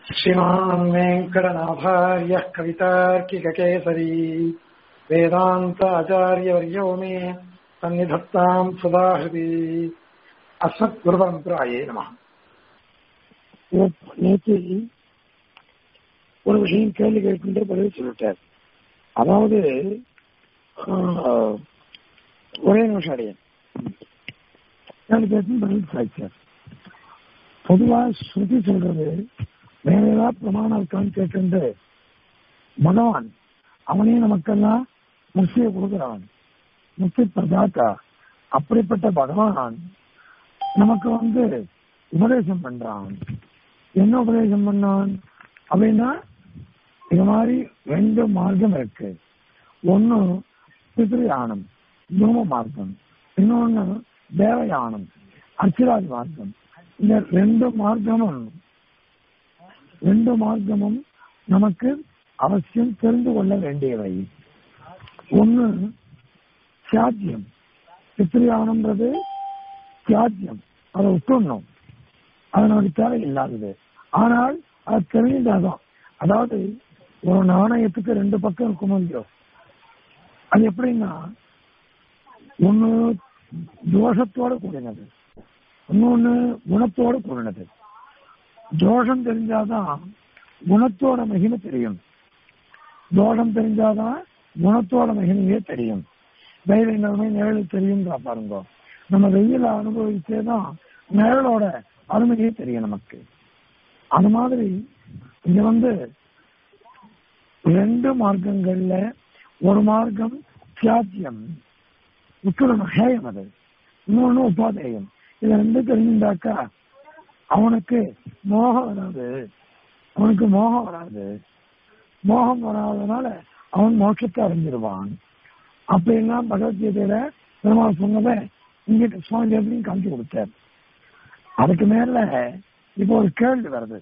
श्रीमान् वेङ्कटनाभार्यः कवितार्किककेसरी वेदान्ताचार्यवर्यो मे सन्निधत्ताम् सुधाहृति अस्मत्गुरुपरम्परायै नमः நேற்று ஒரு விஷயம் கேள்வி கேட்கின்ற பதில் சொல்லிட்டார் அதாவது ஆஹ், ஒரே நிமிஷம் அடையன் கேள்வி கேட்டு பதில் சாய்ச்சார் பொதுவா ஸ்ருதி சொல்றது வேற ஏதாவது பிரமாணம் இருக்கான்னு கேட்டு பகவான் அவனே நமக்கெல்லாம் முக்தியை கொடுக்கிறவன் முக்தி பிரதாத்தா அப்படிப்பட்ட பகவான் நமக்கு வந்து உபதேசம் பண்றான் என்ன உபதேசம் பண்ணான் அப்படின்னா இது மாதிரி ரெண்டு மார்க்கம் இருக்கு ஒன்னு பித்ருயானம் தூம மார்க்கம் இன்னொன்னு தேவயானம் அர்ச்சிராஜ் மார்க்கம் இந்த ரெண்டு மார்க்கமும் ரெண்டு மார்க்கமும் நமக்கு அவசியம் தெரிந்து கொள்ள வேண்டியவை ஒன்னு தியாஜ்யம் பித்ருயானம்ன்றது தியாஜ்யம் அதை விட்டுடணும் அது நமக்கு தேவையில்லாதது ஆனால் அது தெரிஞ்சாதான் அதாவது ஒரு நாணயத்துக்கு ரெண்டு பக்கம் இருக்கும் இல்லையோ அது எப்படின்னா ஒண்ணு தோஷத்தோட கூடினது இன்னொன்னு குணத்தோட கூடினது தோஷம் தெரிஞ்சாதான் குணத்தோட மகிமை தெரியும் தோஷம் தெரிஞ்சாதான் குணத்தோட மகிமையே தெரியும் வெயில் நிலைமை நிழல் தெரியும் பாருங்க நம்ம வெயில அனுபவிச்சே தான் நிழலோட அருமையே தெரியும் நமக்கு அது மாதிரி இங்க வந்து ரெண்டு மார்க்கங்கள்ல ஒரு மார்க்கம் தியாஜ்யம் உத்துடணும் ஹேயம் அது இன்னொன்னு உபாதேயம் இது ரெண்டு தெரிஞ்சுட்டாக்கா அவனுக்கு மோகம் வராது அவனுக்கு மோகம் வராது மோகம் வராதனால அவன் மோட்சத்தை அடைஞ்சிருவான் அப்படின்லாம் பகவத்கீதையில பெருமாள் சொன்னதை இங்க சுவாமி தேவனையும் காமிச்சு கொடுத்தார் அதுக்கு மேல இப்போ ஒரு கேள்வி வருது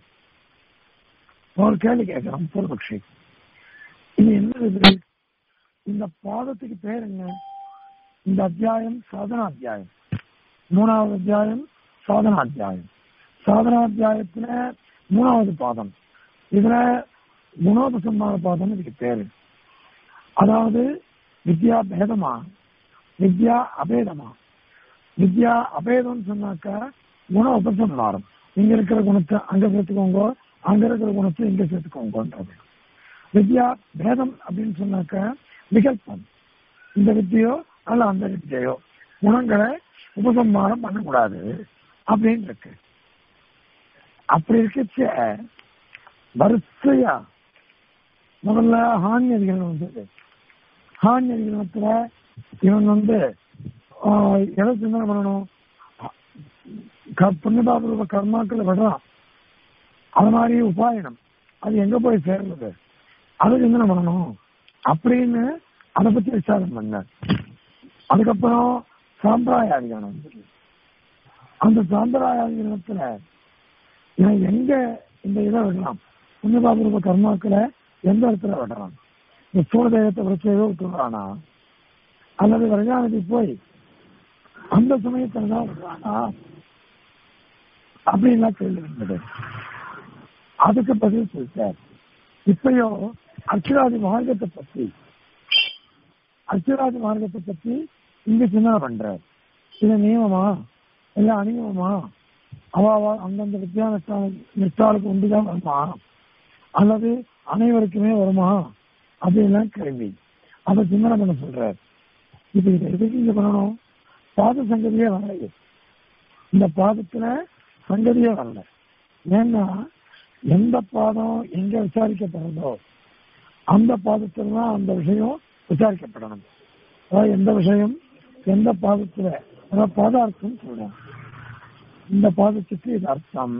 ஒரு கேள்வி கேட்கிறோம் பூர்வபக்ஷி இது என்ன இது இந்த பாதத்துக்கு பேர் என்ன இந்த அத்தியாயம் சாதனா அத்தியாயம் மூணாவது அத்தியாயம் சாதனா அத்தியாயம் சாதனா அத்தியாயத்துல மூணாவது பாதம் இதுல குணோபசம்மான பாதம் இதுக்கு பேரு அதாவது வித்யா பேதமா வித்யா அபேதமா வித்யா அபேதம் சொன்னாக்கா குண உபசம்ஹாரம் இங்க இருக்கிற குணத்தை அங்க சேர்த்துக்கோங்க அங்க இருக்கிற குணத்தை இங்க சேர்த்துக்கோங்கன்றது வித்யா பேதம் அப்படின்னு சொன்னாக்க விகல்பம் இந்த வித்தியோ அல்ல அந்த வித்தியோ குணங்களை உபசம்ஹாரம் பண்ணக்கூடாது அப்படின்னு இருக்கு அப்படி இருக்கச்ச வரிசையா முதல்ல ஹான்யதிகள் வந்தது ஹான்யதிகளத்துல இவன் வந்து ஆஹ், எதை சிந்தனை பண்ணணும் புண்ணியபாபுர கர்மாக்கள் விடுறான் அது மாதிரி உபாயனம் அது எங்க போய் சேர்றது அதை சிந்தனை பண்ணணும் அப்படின்னு அதை பத்தி விசாரம் பண்ண அதுக்கப்புறம் சாம்பிராயாதிகரணம் வந்தது. அந்த சாம்பிராயாதிகரணத்துல இவன் எங்க இந்த இதை விடலாம் புண்ணியபாபுர கர்மாக்களை எந்த இடத்துல விடுறான் இந்த சூழதேகத்தை பிரச்சனையோ விட்டுறானா அல்லது விரஜானதி போய் அந்த சமயத்துல தான் விடுறானா அப்படின்லாம் கேள்வி இருந்தது அதுக்கு பதில் சொல்லிட்டார் இப்பயோ அர்ச்சராதி மார்க்கத்தை பத்தி அர்ச்சராதி மார்க்கத்தை பத்தி இங்க சின்ன பண்றார் இது நியமமா இல்ல அநியமமா அவ அவ அந்தந்த வித்யா நிஷ்டாளுக்கு உண்டுதான் வருமா அல்லது அனைவருக்குமே வருமா அப்படின்லாம் கேள்வி அதை சிந்தனை பண்ண சொல்றார் இப்ப இதை எதுக்கு இங்க பண்ணணும் பாத சங்கதியே வரலையே இந்த பாதத்துல சங்கதியே வரல ஏன்னா எந்த பாதம் எங்க விசாரிக்கப்படுறதோ அந்த பாதத்துல தான் அந்த விஷயம் விசாரிக்கப்படணும் அதாவது எந்த விஷயம் எந்த பாதத்துல அதாவது பாதார்த்தம் சொல்றோம் இந்த பாதத்துக்கு இது அர்த்தம்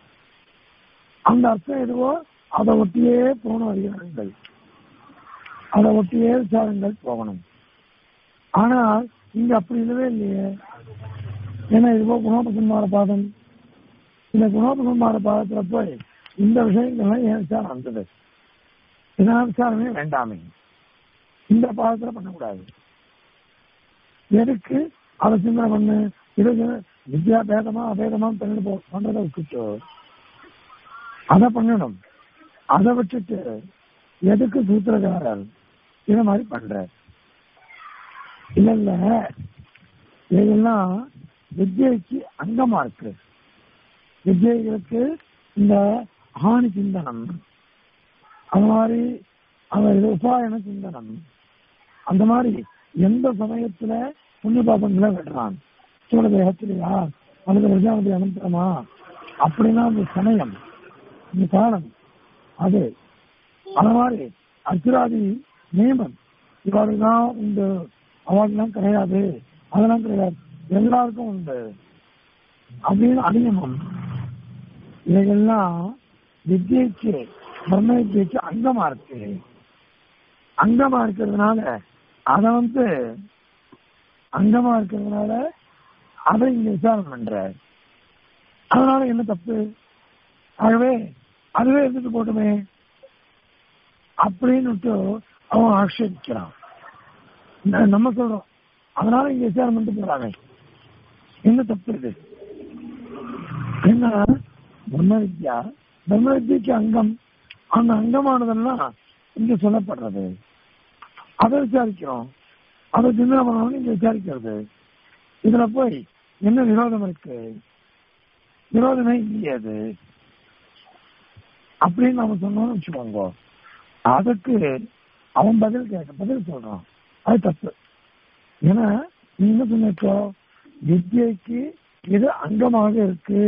அந்த அர்த்தம் எதுவோ அதை ஒட்டியே போகணும் அதிகாரங்கள் அதை ஒட்டியே விசாரங்கள் போகணும் ஆனால் இங்க அப்படி இல்லவே இல்லையே ஏன்னா இதுவோ குணோபசன்மார பாதம் இந்த குணோபசன்மார பாதத்துல போய் இந்த விஷயங்கள்லாம் ஏன் விசாரம் வந்தது இதனால் விசாரமே வேண்டாமே இந்த பாதத்துல பண்ணக்கூடாது எதுக்கு அதை சிந்தனை பண்ணு இது வித்யா பேதமா அபேதமா பண்ணிட்டு போ பண்றதை விட்டுட்டு அதை பண்ணணும் அதை விட்டுட்டு எதுக்கு சூத்திரக்காரர் இது மாதிரி பண்ற இல்ல இல்ல இதெல்லாம் வித்யைக்கு அங்கமா இருக்கு வித்யைகளுக்கு இந்த ஆணி சிந்தனம் அது மாதிரி அவர் உபாயன சிந்தனம் அந்த மாதிரி எந்த சமயத்துல புண்ணிய பாபங்களை விடுறான் சூழ தேகத்திலையா அல்லது பிரஜாபதி அனுப்புறமா அப்படின்னா அந்த சமயம் இந்த காலம் அது அது மாதிரி அச்சுராதி நியமம் இவருக்கு தான் உண்டு அவளுக்குலாம் கிடையாது அதெல்லாம் கிடையாது எல்லாருக்கும் உண்டு அப்படின்னு அநியமம் இவைகள்லாம் வித்யைக்கு பிரம்ம வித்யைக்கு அங்கமா இருக்கு அங்கமா இருக்கிறதுனால அத வந்து அங்கமா இருக்கிறதுனால அதை இங்க விசாரம் பண்ற அதனால என்ன தப்பு ஆகவே அதுவே இருந்துட்டு போட்டுமே அப்படின்னு அவன் ஆட்சேபிக்கிறான் ந- நம்ம சொல்றோம் அதனால இங்க விசாரம் பண்ணிட்டு போறாங்க என்ன தப்பு இது என்ன பிரம்ம வித்யா பிரம்ம வித்யக்கு அங்கம் அந்த அங்கமானதெல்லாம் இங்க சொல்லப்படுறது அதை விசாரிக்கிறோம் அதை சிந்தனை பண்ணணும் இங்க விசாரிக்கிறது இதுல போய் என்ன விரோதம் இருக்கு விரோதமே இல்லையே அது அப்படின்னு நம்ம சொன்னோம்னு வச்சுக்கோங்க அதுக்கு அவன் பதில் கேட்க பதில் சொல்றான் அது தப்பு ஏன்னா நீ என்ன சொன்னோ வித்யைக்கு இது அங்கமாக இருக்கு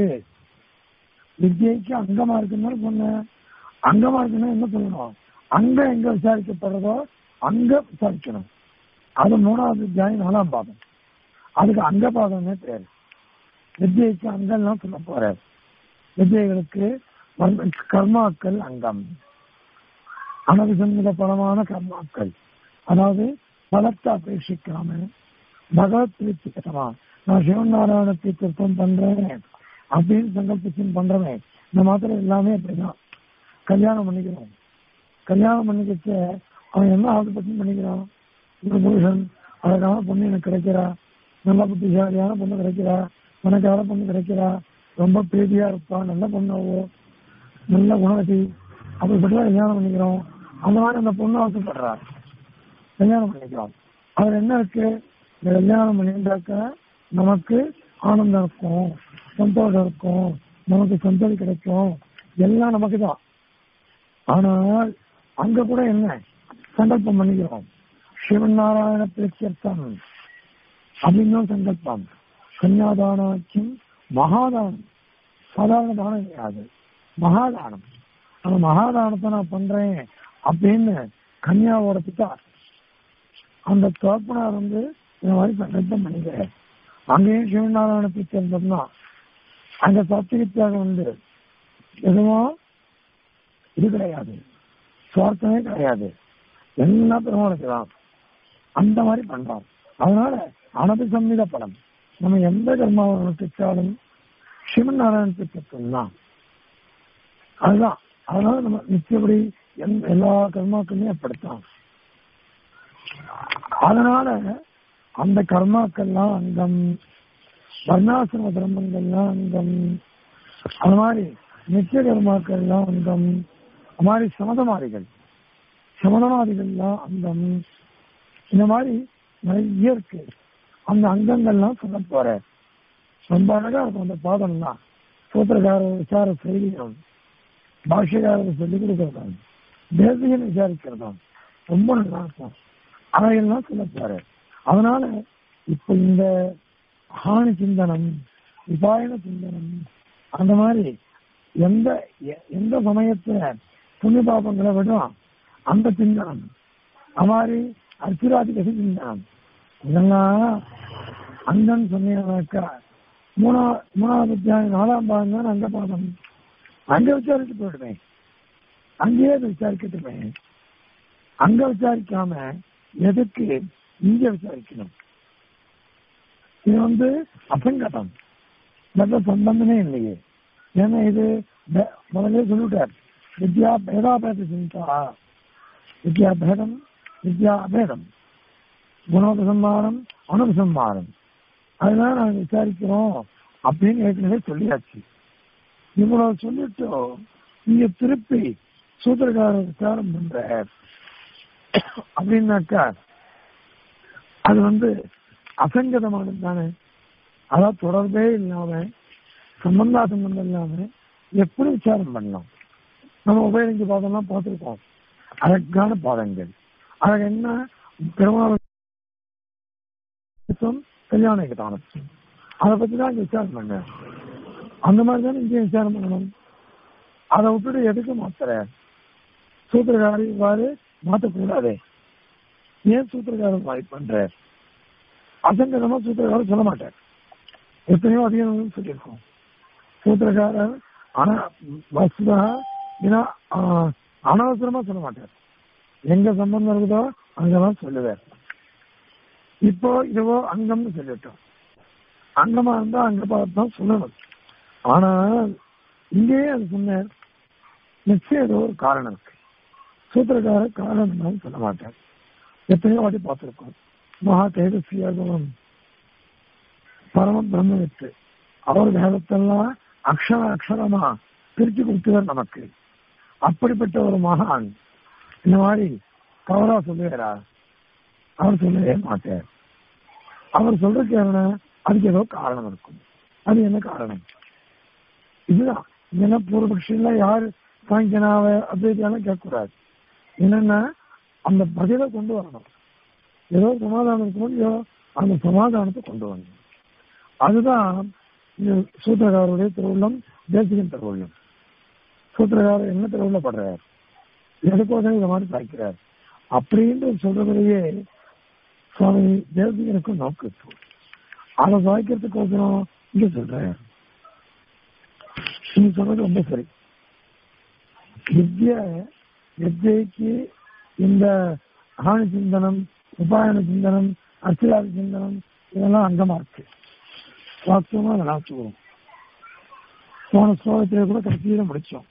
வித்யைக்கு அங்கமா இருக்குன்னு சொன்ன அங்கமா இருக்குன்னா என்ன சொல்லணும் அங்க எங்க விசாரிக்கப்படுறதோ அங்க விசாரிக்கணும் அது மூணாவது அத்தியாயம் நாலாம் பாதம் அதுக்கு அங்க பாதம்னே பேரு வித்யைக்கு அங்கம்லாம் சொல்ல போறாரு வித்யைகளுக்கு வர்ம- கர்மாக்கள் அங்கம் அனவிசம்மித பலமான கர்மாக்கள் அதாவது பலத்தை அபேட்சிக்காம பகவத் பிரீத்திகரமா நான் சிவன் நாராயணத்தை திருத்தம் பண்றேன் அப்படின்னு சங்கல்பிச்சு பண்றவன் இந்த மாத்திரம் எல்லாமே அப்படிதான் கல்யாணம் பண்ணிக்கிறோம் கல்யாணம் பண்ணிக்கிச்ச அவன் என்ன ஆசைப்பட்டு பண்ணிக்கிறான் ஒரு புருஷன் அழகான பொண்ணு எனக்கு கிடைக்கிறா நல்ல புத்திசாலியான பொண்ணு கிடைக்கிறா பணக்கார பொண்ணு கிடைக்கிறா ரொம்ப பிரீதியா இருப்பா நல்ல பொண்ணாவோ நல்ல குணவதி அப்படிப்பட்டதான் கல்யாணம் பண்ணிக்கிறோம் அந்த மாதிரி அந்த பொண்ணு ஆசைப்படுறா கல்யாணம் பண்ணிக்கிறோம் அதுல என்ன இருக்கு இந்த கல்யாணம் பண்ணிட்டாக்க நமக்கு ஆனந்தம் இருக்கும் சந்தோஷம் இருக்கும் நமக்கு சந்தோஷம் கிடைக்கும் எல்லாம் நமக்கு தான் ஆனால் அங்க கூட என்ன சங்கல்பம் பண்ணிக்கிறோம் சிவன் நாராயண பிரத்யர்த்தம் அப்படின்னு சங்கல்பம் கன்யாதானாக்கியம் மகாதானம் சாதாரண தானம் கிடையாது மகாதானம் அந்த மகாதானத்தை நான் பண்றேன் அப்படின்னு கன்யாவோட பித்தா அந்த தோப்பனார் வந்து இந்த மாதிரி சங்கல்பம் பண்ணிக்கிறேன் அங்கேயும் சிவநாராயண பிரத்யர்த்தம் தான் அங்க சத்தியத்தியாக உண்டு எதுவும் இது கிடையாது சுவார்த்தமே கிடையாது எல்லா பெருமாளுக்கு தான் அந்த மாதிரி பண்றோம் அதனால அனது சம்மித பலம் நம்ம எந்த கர்மாவை அனுஷ்டிச்சாலும் சிவன் நாராயண திட்டம் தான் அதுதான் அதனால நம்ம நிச்சயப்படி எந்த- எல்லா கர்மாக்களுமே அப்படித்தான் அதனால அந்த கர்மாக்கள்லாம் அங்கம் வர்ணாசிரம தர்மங்கள்லாம் அங்கம் அது மாதிரி நித்திய கர்மாக்கள்லாம் அங்கம் அது மாதிரி சமதமாதிகள் சமதமாதிகள்லாம் அங்கம் இந்த மாதிரி நிறைய இருக்கு அந்த அங்கங்கள்லாம் சொல்ல போற ரொம்ப அழகா இருக்கும் அந்த பாதம்லாம் சூத்திரக்கார விசார செய்திகள் பாஷ்யக்காரர் சொல்லிக் கொடுக்கறதாம் தேசியன் விசாரிக்கிறதாம் ரொம்ப நல்லா இருக்கும் அதையெல்லாம் சொல்ல போற அதனால இப்ப இந்த ஹானி சிந்தனம் விபாயன சிந்தனம் அந்த மாதிரி எந்த எ- எந்த சமயத்துல புண்ணிய பாபங்களை விடும் அந்த சிந்தனம் அது மாதிரி அர்ச்சிராதிக சிந்தனம் இதெல்லாம் அங்கன்னு சொன்னீங்கன்னாக்கா மூணா மூணாவது அத்தியாயம் நாலாம் பாகம் தான் அங்க பாதம் அங்க விசாரிச்சு போயிடுவேன் அங்கேயே அதை விசாரிக்கட்டுமே அங்க விசாரிக்காம எதுக்கு இங்க விசாரிக்கணும் இது வந்து அசங்கதம் நல்ல சம்பந்தமே இல்லையே ஏன்னா இது பே- முதல்ல சொல்லிவிட்டார் வித்யா பேதாபேத சிந்தா வித்யா பேதம் வித்யா அபேதம் குணோபசம்மானம் அனுபசம்மானம் அதனால நாங்க விசாரிக்கிறோம் அப்படின்னு ஏற்கனவே சொல்லியாச்சு இவ்வளவு சொல்லிட்டு இங்க திருப்பி சூத்திரக்காரர் விசாரம் பண்ற அப்படின்னாக்கா அது வந்து அசங்கதமானது தானே அதாவது தொடர்பே இல்லாம சம்பந்தா சம்பந்தம் இல்லாம எப்படி விசாரம் பண்ணலாம் நம்ம உபயோகிச்சு பாதம்லாம் பார்த்துருக்கோம் அழகான பாதங்கள் அழகு என்ன பெருமாள் கல்யாண தானத்துவம் அதை பத்தி தான் இங்க விசாரம் பண்ண அந்த மாதிரி தானே இங்கே விசாரம் பண்ணணும் அதை விட்டுட்டு எதுக்கு மாத்துற சூத்திரக்காரி இவ்வாறு மாற்றக்கூடாது ஏன் சூத்திரக்காரர் மாதிரி பண்ற அசங்கதமா சூத்திரக்காரர் சொல்ல மாட்டார் எத்தனையோ அதிகம் சொல்லியிருக்கோம் சூத்திரக்காரர் ஆனா வசுதா ஏன்னா ஆஹ், அனவசரமா சொல்ல மாட்டார் எங்க சம்பந்தம் இருக்குதோ அங்கதான் சொல்லுவார் இப்போ இதுவோ அங்கம்னு சொல்லிட்டோம் அங்கமா இருந்தா அங்க பார்த்து தான் சொல்லணும் ஆனா இங்கேயே அது சொன்னார் நிச்சயம் ஏதோ ஒரு காரணம் இருக்கு சூத்திரக்கார காரணம் சொல்ல மாட்டார் எத்தனையோ வாட்டி பார்த்திருக்கோம் மகா தேஜஸ்வியாகவும் பரம பிரம்மவித்து அவர் வேதத்தெல்லாம் அக்ஷர அக்ஷரமா பிரிச்சு கொடுத்தவர் நமக்கு அப்படிப்பட்ட ஒரு மகான் இந்த மாதிரி தவறா சொல்லுவாரா அவர் சொல்லவே மாட்டார் அவர் சொல்றதுக்கு என்ன அதுக்கு ஏதோ காரணம் இருக்கும் அது என்ன காரணம் இதுதான் என்ன பூர்வபக்ஷில யாரு சாங்கியனாவ அத்வைத்தியாலும் கேட்கக்கூடாது என்னன்னா அந்த பதிலை கொண்டு வரணும் ஏதோ சமாதானம் இருக்கணும் இல்லையோ அந்த சமாதானத்தை கொண்டு வரணும் அதுதான் இந்த சூத்திரக்காரருடைய திருவுள்ளம் தேசிகன் திருவுள்ளம் சூத்திரக்காரர் என்ன திருவுள்ளப்படுறார் எதுக்கோசம் இந்த மாதிரி சாய்க்கிறார் அப்படின்னு சொல்றதுலயே சுவாமி தேசிகனுக்கும் நோக்கு இருக்கு. அதை சாய்க்கிறதுக்கோசரம் இங்க சொல்றார் நீங்க சொல்றது ரொம்ப சரி வித்ய வித்யைக்கு இந்த ஆணி சிந்தனம் உபாயன சிந்தனம் அர்ச்சிலாதி சிந்தனம் இதெல்லாம் அங்கமா இருக்கு வாஸ்தவமா அதை நாச்சுவோம் போன ஸ்லோகத்திலே கூட கடைசியில முடிச்சோம்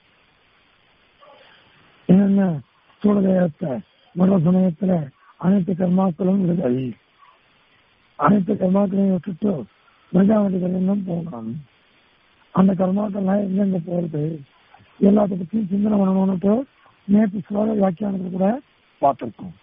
என்னென்ன சூழலத்தை மரண சமயத்துல அனைத்து கர்மாக்களும் விடுதல் அனைத்து கர்மாக்களையும் விட்டுட்டு பிரஜாவதி கல்யாணம் போகணும் அந்த கர்மாக்கள்லாம் எங்கெங்க போறது எல்லாத்த பத்தியும் சிந்தனை பண்ணணும்னுட்டு நேற்று ஸ்லோக வியாக்கியானத்துல கூட பார்த்திருக்கோம்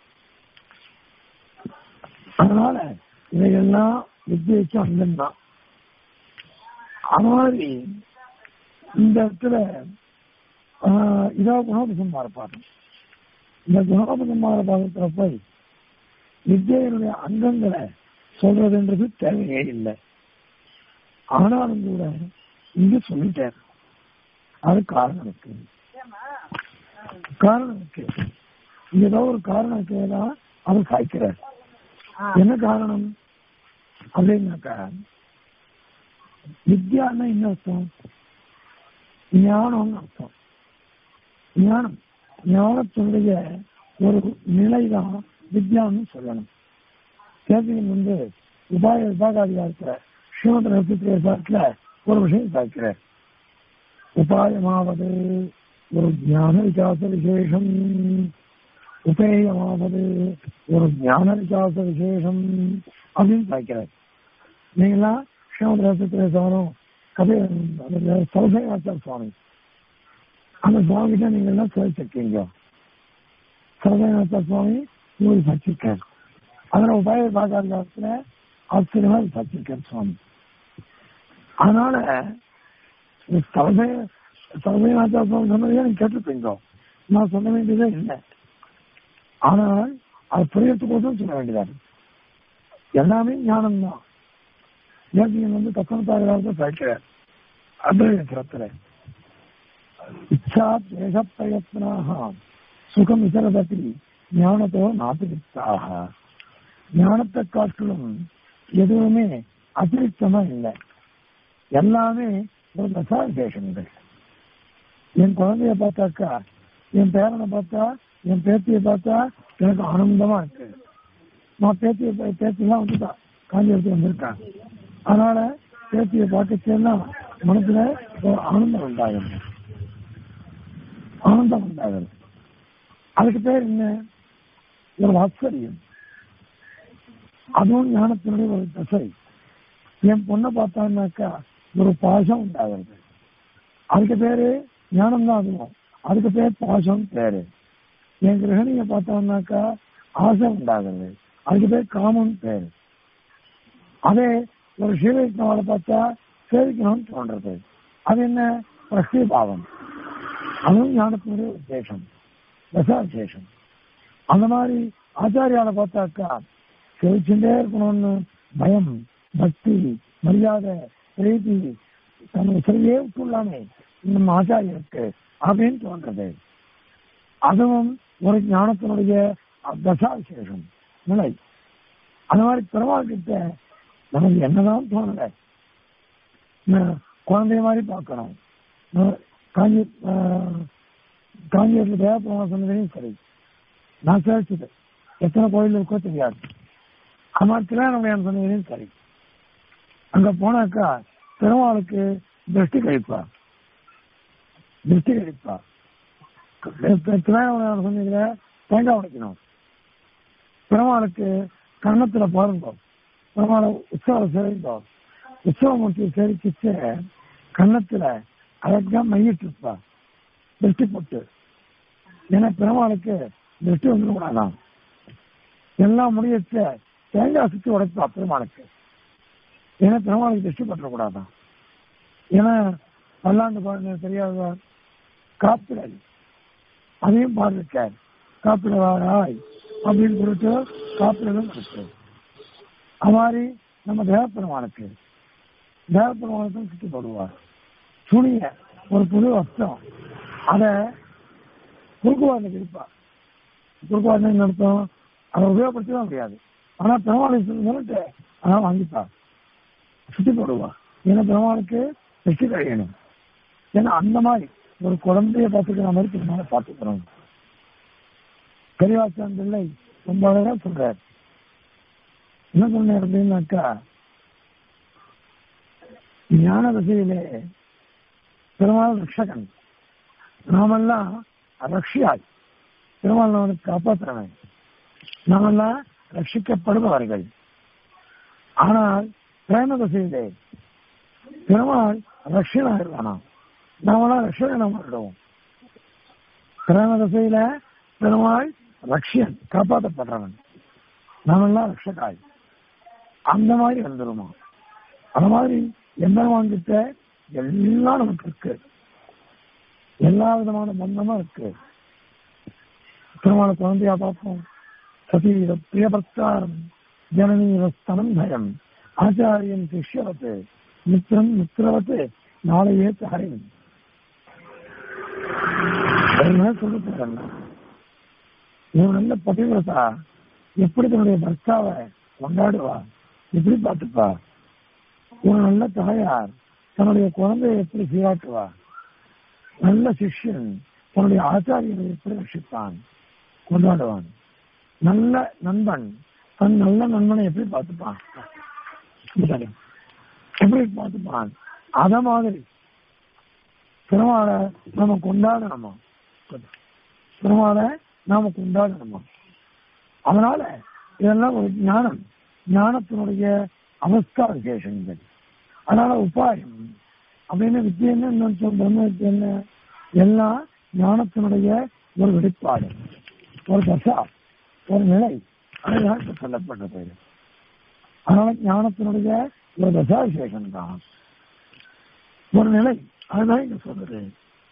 அதனால இவையெல்லாம் வித்தியைக்கு அங்கம் தான் அது மாதிரி இந்த இடத்துல ஆஹ், இதா குணோபசம்மார பாடம் இந்த குணோபசம்மார பாதத்துல போய் வித்யினுடைய அங்கங்களை சொல்றதுன்றது தேவையே இல்லை ஆனாலும் கூட இங்க சொல்லிட்டார் அது காரணம் இருக்கு காரணம் இருக்கு இங்க ஏதோ ஒரு காரணம் இருக்குதான் அவர் சாய்க்கிறார் என்ன காரணம் அப்படின்னாக்கா வித்யான்னா என்ன அர்த்தம் ஞானம்னு அர்த்தம் ஞானம் ஞானத்தினுடைய ஒரு நிலைதான் வித்யான்னு சொல்லணும் கேள்வியின் வந்து உபாய விபாகாதிகாரத்துல ஸ்ரீமத நட்சத்திர விசாரத்துல ஒரு விஷயம் பார்க்கிறார் உபாயமாவது ஒரு ஞான விகாச விசேஷம் உபேயமாவது ஒரு ஞான விகாச விசேஷம் அப்படின்னு பார்க்கிறார் நீங்களாம் ஸ்ரீமத நட்சத்திர விசாரம் கதை சௌசையாச்சார் சுவாமி அந்த சுவாமி தான் நீங்க எல்லாம் சேர்த்திருக்கீங்க சௌசையாச்சார் சுவாமி உங்களுக்கு வச்சிருக்காரு அதனால உபாய விபாகாதிகாரத்துல ஆச்சரியமா வச்சிருக்காரு சுவாமி அதனால சௌசையாச்சார் சுவாமி சொன்னதையே நீங்க கேட்டுருப்பீங்க நான் சொல்ல வேண்டியதே இல்லை ஆனால் அது புரியறதுக்கோசம் சொல்ல வேண்டியதாக எல்லாமே ஞானம் தான் ஏசியன் வந்து தத்தனத்தாரியாக படிக்கிறார் அத்வைதத்துல இச்சா தேச பிரயத்னாக சுகம் இசரதப்பி ஞானத்தோ நாத்திரிக்தாக ஞானத்தை காட்டிலும் எதுவுமே அதிருப்தமா இல்லை எல்லாமே ஒரு தசா விசேஷங்கள் என் குழந்தைய பார்த்தாக்கா என் பேரனை பார்த்தா என் பேத்தியை பார்த்தா எனக்கு ஆனந்தமா இருக்கு நான் பேத்தியை பேத்தியெல்லாம் வந்துட்டா காஞ்சி எடுத்து வந்திருக்கேன் அதனால பேத்தியை பார்க்கச்சேன்னா மனசுல ஒரு ஆனந்தம் உண்டாகும் ஆனந்தம் உண்டாகும் அதுக்கு பேர் என்ன ஒரு வாத்சரியம் அதுவும் ஞானத்தினுடைய ஒரு தசை என் பொண்ணை பார்த்தான்னாக்கா ஒரு பாசம் உண்டாகிறது அதுக்கு பேரு ஞானம் தான் அதுவும் அதுக்கு பேர் பாசம் பேரு என் கிரகணியை பார்த்தோம்னாக்கா ஆசை உண்டாகுது அதுக்கு பேர் காமம் பேரு அதே ஒரு ஸ்ரீவைஷ்ணவால பார்த்தா சேவிக்கணும்னு தோன்றது அது என்ன பிரஸ்தி பாவம் அதுவும் ஞானத்தினுடைய உத்தேசம் தசாசேஷம் அந்த மாதிரி ஆச்சாரியால பார்த்தாக்கா சேவிச்சுட்டே இருக்கணும்னு பயம் பக்தி மரியாதை பிரீத்தி தன்னை சரியே விட்டுள்ளாமே நம்ம ஆச்சாரியருக்கு அப்படின்னு தோன்றது அதுவும் ஒரு ஞானத்தினுடைய தசாவிசேஷம் நிலை அந்த மாதிரி பெருமாள் கிட்ட நமக்கு என்னதான் தோணல நான் குழந்தைய மாதிரி பார்க்கணும் நான் காஞ்சி ஆஹ், காஞ்சிபுரத்தில் தேவப்பெருமாள் சொன்னதையும் சரி நான் சேர்த்தது எத்தனை கோயில் இருக்கோ தெரியாது அது மாதிரி திருவாரூர் சொன்னதையும் சரி அங்க போனாக்கா பெருமாளுக்கு திருஷ்டி கழிப்பா திருஷ்டி கழிப்பா திருவாரூர் சொன்னீங்க தேங்காய் உடைக்கணும் பெருமாளுக்கு கன்னத்துல பாருங்க பெருமாளை உற்சவம் சேவிந்தோம் உற்சவமூர்த்தியை சேவிச்சு கன்னத்துல அழகா மையிட்டு இருப்பா திருஷ்டி போட்டு ஏன்னா பெருமாளுக்கு திருஷ்டி வந்துடக்கூடாதான் எல்லாம் முடியச்ச தேங்காய் சுத்தி உடைப்பா பெருமாளுக்கு ஏன்னா பெருமாளுக்கு திருஷ்டி பற்றக்கூடாதான் ஏன்னா பல்லாண்டு பாருங்க தெரியாத காப்பிடை அதையும் பாருக்கார் காப்பிடவாராய் அப்படின்னு சொல்லிட்டு காப்பிடம் இருக்கு அது மாதிரி நம்ம தேவப்பெருமானுக்கு தேவப்பெருமானுக்கும் சுத்தி போடுவார் துணிய ஒரு புது வஸ்திரம் அத குறுக்குவாங்க இருப்பா குறுக்குவாங்க அர்த்தம் அதை உபயோகப்படுத்தவே முடியாது ஆனா பெருமாளை சொல்லிட்டு அதான் வாங்கிப்பா சுத்தி போடுவா ஏன்னா பெருமாளுக்கு வெற்றி கழியணும் ஏன்னா அந்த மாதிரி ஒரு குழந்தைய பார்த்துக்கிற மாதிரி பெருமாளை பார்த்துக்கிறோம் பெரியவாசன் பிள்ளை ரொம்ப அழகா சொல்றார் என்ன சொன்னார் அப்படின்னாக்கா ஞான திசையிலே பெருமாள் ரட்சகன் நாமெல்லாம் ரஷ்யாய் பெருமாள் அவனுக்கு காப்பாற்றுறவன் நாமெல்லாம் ரட்சிக்கப்படுபவர்கள் ஆனால் பிரேம திசையிலே பெருமாள் ரஷ்யனாயிருவானாம் நாமெல்லாம் ரஷ்யனை மாறிடுவோம் பிரேம திசையில பெருமாள் ரஷ்யன் காப்பாற்றப்படுறவன் நாமெல்லாம் ரட்சகாய் அந்த மாதிரி வந்துருமா அந்த மாதிரி எம்பெருமான் கிட்ட எல்லாம் நமக்கு இருக்கு எல்லா விதமான பந்தமும் இருக்கு பெருமாளை குழந்தையா பார்ப்போம் சதி பிரியபர்த்தாரம் ஜனனீர ஸ்தனம் பயம் ஆச்சாரியன் சிஷ்யவத்து மித்திரம் மித்திரவத்து நாளையே தாரின் சொல்லிட்டு இவன் நல்ல பதிவிரதா எப்படி தன்னுடைய பர்த்தாவை கொண்டாடுவா எப்படி பார்த்துப்பா இவன் நல்ல தாயார் தன்னுடைய குழந்தையை எப்படி சீராட்டுவா நல்ல சிஷ்யன் தன்னுடைய ஆச்சாரியனை எப்படி ரட்சிப்பான் கொண்டாடுவான் நல்ல நண்பன் தன் நல்ல நண்பனை எப்படி பார்த்துப்பான் எப்படி பார்த்துப்பான் அத மாதிரி பெருமாளை நாம கொண்டாடணுமா பெருமாளை நாம கொண்டாடணுமா அதனால இதெல்லாம் ஒரு ஞானம் ஞானத்தினுடைய அவஸ்தா விசேஷங்கள் அதனால உபாயம் அப்படின்னு வித்தியை என்ன இன்னொன்னு சொல்ல- பிரம்ம வித்தியை என்ன எல்லாம் ஞானத்தினுடைய ஒரு வெளிப்பாடு ஒரு தசா ஒரு நிலை அதுதான் இப்ப சொல்லப்பட்டது அதனால ஞானத்தினுடைய ஒரு தசா விசேஷம் தான் ஒரு நிலை அதுதான் இங்க சொல்றது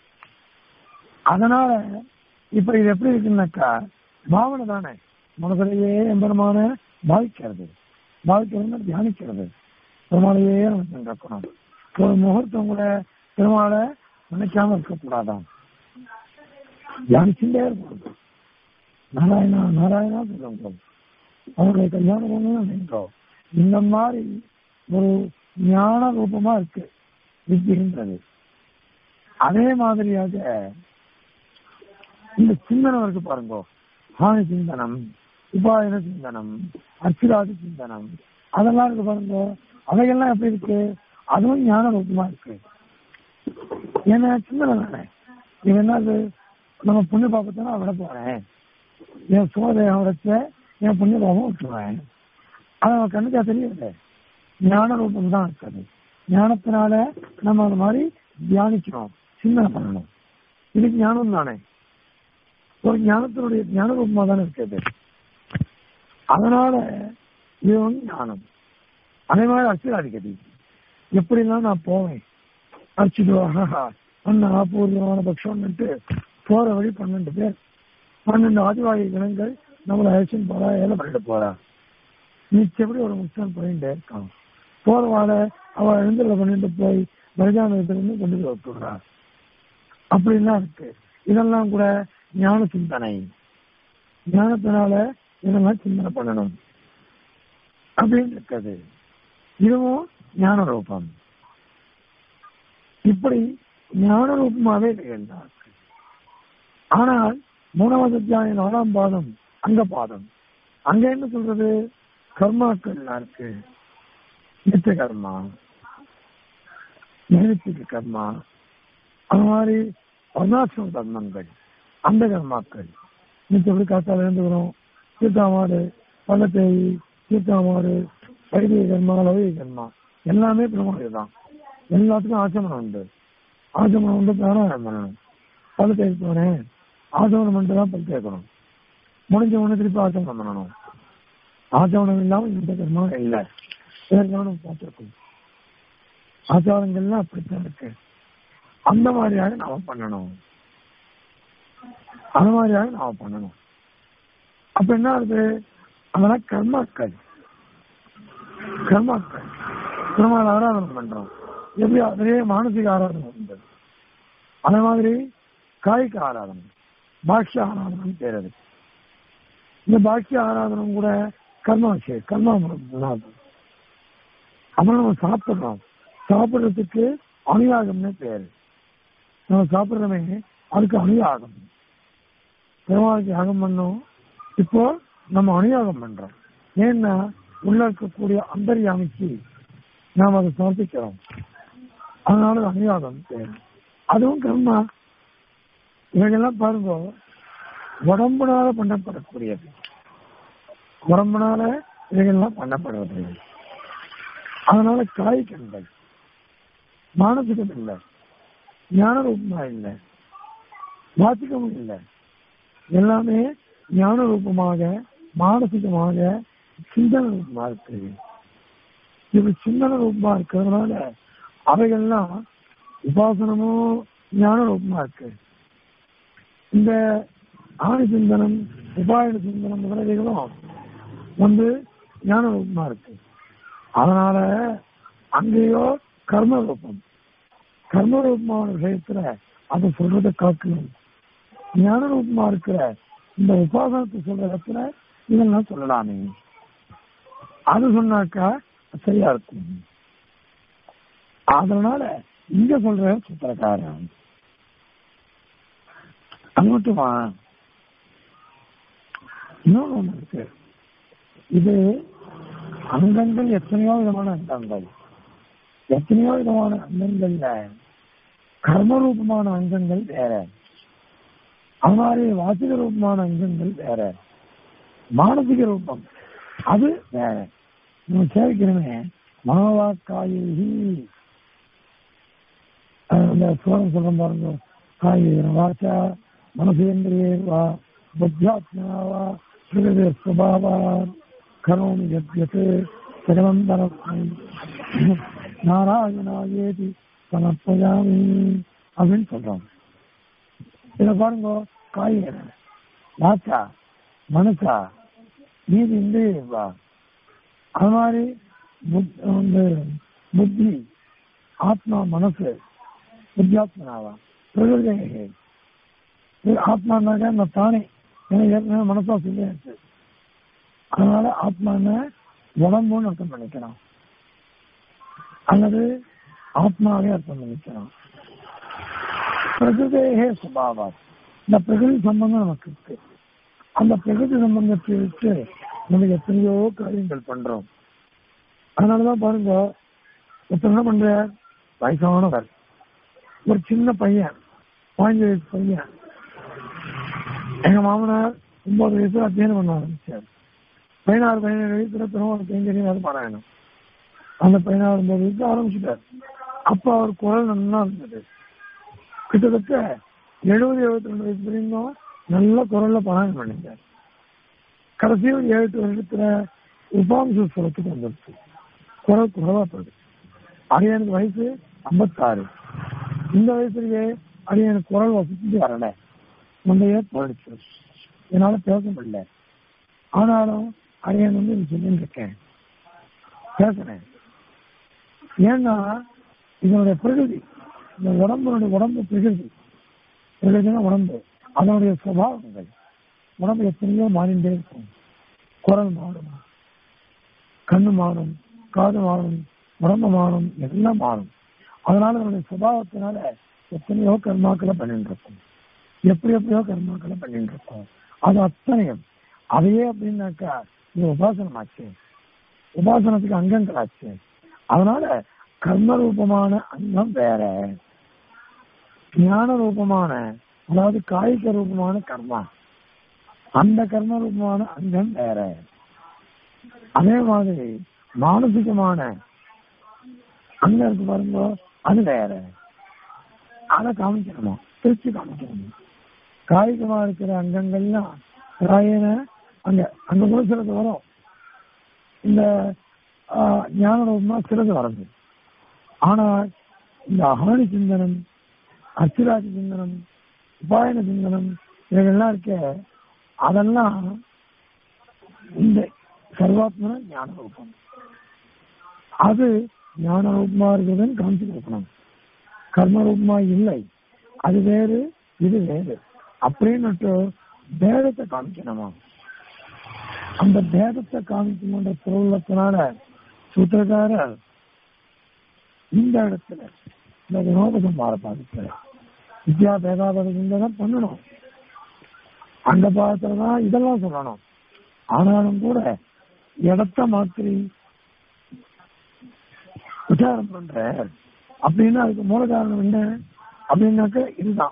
அதனால இப்ப இது எப்படி இருக்குன்னாக்கா பாவனை தானே மனதிலேயே எம்பெருமான பாவிக்கிறது பாவிக்கிறது தியானிக்கிறது பெருமாளையே நம்ம இருக்கணும் ஒரு முகூர்த்தம் கூட பெருமாளை நினைக்காம இருக்கக்கூடாதான் தியானிச்சுட்டே இருக்கணும் நாராயணா நாராயணா சொல்லுங்க அவருடைய கல்யாணம் ஒண்ணு நின்றோம் இந்த மாதிரி ஒரு ஞான ரூபமா இருக்கு வித்தியன்றது அதே மாதிரியாக இந்த சிந்தனம் இருக்கு பாருங்க ஹானி சிந்தனம் உபாயன சிந்தனம் அர்ச்சிராதி சிந்தனம் அதெல்லாம் இருக்கு பாருங்க அவையெல்லாம் எப்படி இருக்கு அதுவும் ஞான ரூபமா இருக்கு ஏன்னா சிந்தனை தானே இது என்னது நம்ம புண்ணிய பாப்பத்தை நான் விட போறேன் என் சோதனை உடைச்ச என் புண்ணிய பாவம் விட்டுருவேன் அது நம்ம கண்ணுக்கா தெரியல ஞான ரூபம் தான் இருக்காது ஞானத்தினால நம்ம அந்த மாதிரி தியானிக்கணும் சிந்தனை பண்ணணும் இது ஞானம் தானே ஒரு ஞானத்தினுடைய ஞான ரூபமா தானே இருக்குது அதனால இது வந்து ஞானம் அதே மாதிரி அர்ச்சனாதிகதி எப்படிலாம் நான் போவேன் அர்ச்சிடுவாக அண்ணா பூர்வமான பட்சம்னுட்டு போற வழி பன்னெண்டு பேர் பன்னெண்டு ஆதிவாயி இனங்கள் நம்மளை அழைச்சின்னு போறா ஏழை பண்ணிட்டு போறா மிச்சப்படி ஒரு முக்கியம் போயிட்டே இருக்கான் போற வாழ அவ எழுந்துல பண்ணிட்டு போய் பரிதானத்திலிருந்து கொண்டு போய் விட்டுடுறா அப்படிலாம் இருக்கு இதெல்லாம் கூட ஞான சிந்தனை ஞானத்தினால இதெல்லாம் சிந்தனை பண்ணணும் அப்படின்னு இருக்காது இதுவும் ஞான ரூபம் இப்படி ஞான ரூபமாவே நிகழ்ந்தார் ஆனால் மூணாவது அத்தியாயம் நாலாம் பாதம் அங்க பாதம் அங்க என்ன சொல்றது கர்மாக்கள்லாம் இருக்கு நித்திய கர்மா நைமித்திக கர்மா அது மாதிரி அருணாச்சல கர்மங்கள் அந்த கர்மாக்கள் நிச்சயப்படி காத்தால எழுந்துக்கிறோம் தீர்த்தாமாடு பள்ளத்தேவி தீர்த்தாமாடு வைதிக கர்மா லௌகிக கர்மா எல்லாமே பிரமாணம் தான் எல்லாத்துக்கும் ஆச்சமனம் உண்டு ஆச்சமனம் உண்டு பிராணாயம் பண்ணணும் பல்லு தேய்க்க போனேன் ஆச்சமனம் பண்ணிட்டு தான் பல் தேய்க்கணும் முடிஞ்ச உடனே திருப்பி ஆச்சமனம் பண்ணணும் ஆச்சமனம் இல்லாம இந்த கர்மா இல்லை ஏற்கனவே நம்ம பார்த்துருக்கோம் ஆச்சாரங்கள்லாம் அப்படித்தான் இருக்கு அந்த மாதிரியாக நாம பண்ணணும் அந்த மாதிரியாக நாம பண்ணணும் அப்ப என்ன ஆகுது அதெல்லாம் கர்மாக்கள் கர்மாக்கள் பெருமாள் ஆராதனை பண்றோம் எப்படி அதிலே மானசிக ஆராதனை உண்டு அதே மாதிரி காய்க ஆராதனை பாஷ்ய ஆராதனை பேர் அது இந்த பாஷ்ய ஆராதனை கூட கர்மா விஷயம் கர்மா முன்னாள் அப்புறம் நம்ம சாப்பிடுறோம் சாப்பிடுறதுக்கு அனுயாகம்னு பேரு நம்ம சாப்பிடுறோமே அதுக்கு அனுயாகம் பெருமாளுக்கு யாகம் பண்ணோம் இப்போ நம்ம அனுயாகம் பண்றோம் ஏன்னா உள்ள இருக்கக்கூடிய அந்தர்யாமிக்கு நாம் அதை சமர்ப்பிக்கிறோம் அதனால அது அனுயாகம் பேரு அதுவும் கர்மா இவைகள்லாம் பாருங்க உடம்புனால பண்ணப்படக்கூடியது உடம்புனால இவைகள்லாம் பண்ணப்படுறது அதனால காய்கங்கள் மானசிகம் இல்லை ஞான ரூபமா இல்லை வாசிக்கமும் இல்லை எல்லாமே ஞான ரூபமாக மானசிகமாக சிந்தன ரூபமா இருக்கு இது சிந்தன ரூபமா இருக்கிறதுனால அவைகள்லாம் உபாசனமும் ஞான ரூபமா இருக்கு இந்த ஆணி சிந்தனம் உபாயன சிந்தனம் முதலவைகளும் வந்து ஞான ரூபமா இருக்கு அதனால அங்கேயோ கர்ம ரூபம் கர்ம ரூபமான விஷயத்துல அதை சொல்றதை காக்கணும் ஞான ரூபமா இருக்கிற இந்த உபாசனத்தை சொல்ற இடத்துல இதெல்லாம் சொல்லலாமே அது சொன்னாக்கா சரியா இருக்கும் அதனால இங்க சொல்ற சுத்திரக்காரன் அது மட்டுமா இன்னொன்று ஒண்ணு இருக்கு இது அங்கங்கள் எத்தனையோ விதமான அங்கங்கள் எத்தனையோ விதமான அங்கங்கள்ல கர்மரூபமான அங்கங்கள் வேற அது மாதிரி வாசிக ரூபமான அங்கங்கள் வேற மானசிக ரூபம் அது வேற நம்ம சேவிக்கிறோமே மனோவாக்காயி அந்த சுவரம் சொல்றோம் பாருங்க காயி வாச்சா மனசேந்திரியே வா புத்தியாத்மா வா பிரகிருதி சுபாவா கரோமி யத் சகலம் நாராயணாயேதி சமர்ப்பயாமி அப்படின்னு சொல்றோம் இத பாருங்க காய்கறி வாச்சா மனசா நீதி இந்திரியவா அது மாதிரி புத்- வந்து புத்தி ஆத்மா மனசு புத்தியாத்மனாவா பிரகிருதி இது ஆத்மானாக்க அந்த தானே எனக்கு ஏற்கனவே மனசா சொல்லியாச்சு அதனால ஆத்மான உடம்புன்னு அர்த்தம் பண்ணிக்கலாம் அல்லது ஆத்மாவே அர்த்தம் பண்ணிக்கலாம் பிரகிருதேகே சுபாவா இந்த பிரகிருதி சம்பந்தம் நமக்கு இருக்கு அந்த பிரகிருதி சம்பந்தத்தை விட்டு நம்ம எத்தனையோ காரியங்கள் பண்றோம் அதனாலதான் பாருங்க ஒருத்தர் என்ன பண்ற வயசானவர் ஒரு சின்ன பையன் பதினஞ்சு வயசு பையன் எங்க மாமனார் ஒன்பது வயசுல அத்தியனம் பண்ண ஆரம்பிச்சார் பதினாறு பதினேழு வயசுல திருமணம் கைங்கரியம் பாராயணம் அந்த பதினாறு ஒன்பது வயசுல ஆரம்பிச்சுட்டார் அப்ப அவர் குரல் நல்லா இருந்தது கிட்டத்தட்ட எழுபது எழுபத்தி ரெண்டு வயசு வரைக்கும் நல்ல குரல்ல பாராயணம் பண்ணிட்டார் கடைசி ஒரு ஏழு எட்டு வருஷத்துல உபாம்ச சுரத்துக்கு வந்துருச்சு குரல் குறைவா போகுது அரியனுக்கு வயசு ஐம்பத்தாறு இந்த வயசுலயே அரியனுக்கு குரல் வசதி வரல முந்தைய போயிடுச்சு என்னால பேச முடியல ஆனாலும் அரியன் வந்து இது சொல்லிட்டு இருக்கேன் பேசுறேன் ஏன்னா இதனுடைய பிரகிருதி இந்த உடம்புடைய உடம்பு பிரகிருதி பிரகிருதினா உடம்பு அதனுடைய சுபாவங்கள் உடம்பு எத்தனையோ மாறிண்டே இருக்கும் குரல் மாறும் கண்ணு மாறும் காது மாறும் உடம்பு மாறும் எல்லாம் மாறும் அதனால நம்முடைய சுபாவத்தினால எத்தனையோ கர்மாக்களை பண்ணிட்டு இருக்கோம் எப்படி எப்படியோ கர்மாக்களை பண்ணிட்டு இருக்கோம் அது அத்தனையும் அதையே அப்படின்னாக்கா இது உபாசனம் ஆச்சு உபாசனத்துக்கு அங்கங்கள் ஆச்சு அதனால கர்ம ரூபமான அங்கம் வேற ஞான ரூபமான அதாவது காய்க ரூபமான கர்மா அந்த கர்ம ரூபமான அங்கம் வேற அதே மாதிரி மானசிகமான அங்க இருக்கு பாருங்க அது வேற அதை காமிக்கணுமா பிரிச்சு காமிக்கணும் காய்கமா இருக்கிற அங்கங்கள்லாம் ராயன அங்க அங்க கூட சிலது வரும் இந்த ஆஹ், ஞான ரூபமா சிலது வருது ஆனா இந்த அகாணி சிந்தனம் அர்ச்சிராஜ சிந்தனம் உபாயன சிந்தனம் இவைகள்லாம் இருக்க அதெல்லாம் இந்த சர்வாத்மன ஞான ரூபம் அது ஞான ரூபமா இருக்குதுன்னு காமிச்சு கொடுக்கணும் கர்ம ரூபமா இல்லை அது வேறு இது வேறு அப்படின்னுட்டு பேதத்தை காமிக்கணுமா அந்த பேதத்தை காமிக்கணுன்ற திருவுள்ளத்தினால சூத்திரக்காரர் இந்த இடத்துல இந்த வினோதம் மாற பாதிக்கல வித்யா பேதாபத சிந்தனம் பண்ணணும் அந்த பாகத்துல தான் இதெல்லாம் சொல்லணும் ஆனாலும் கூட இடத்த மாற்றி விசாரம் பண்ற அப்படின்னா அதுக்கு மூல காரணம் என்ன அப்படின்னாக்க இதுதான்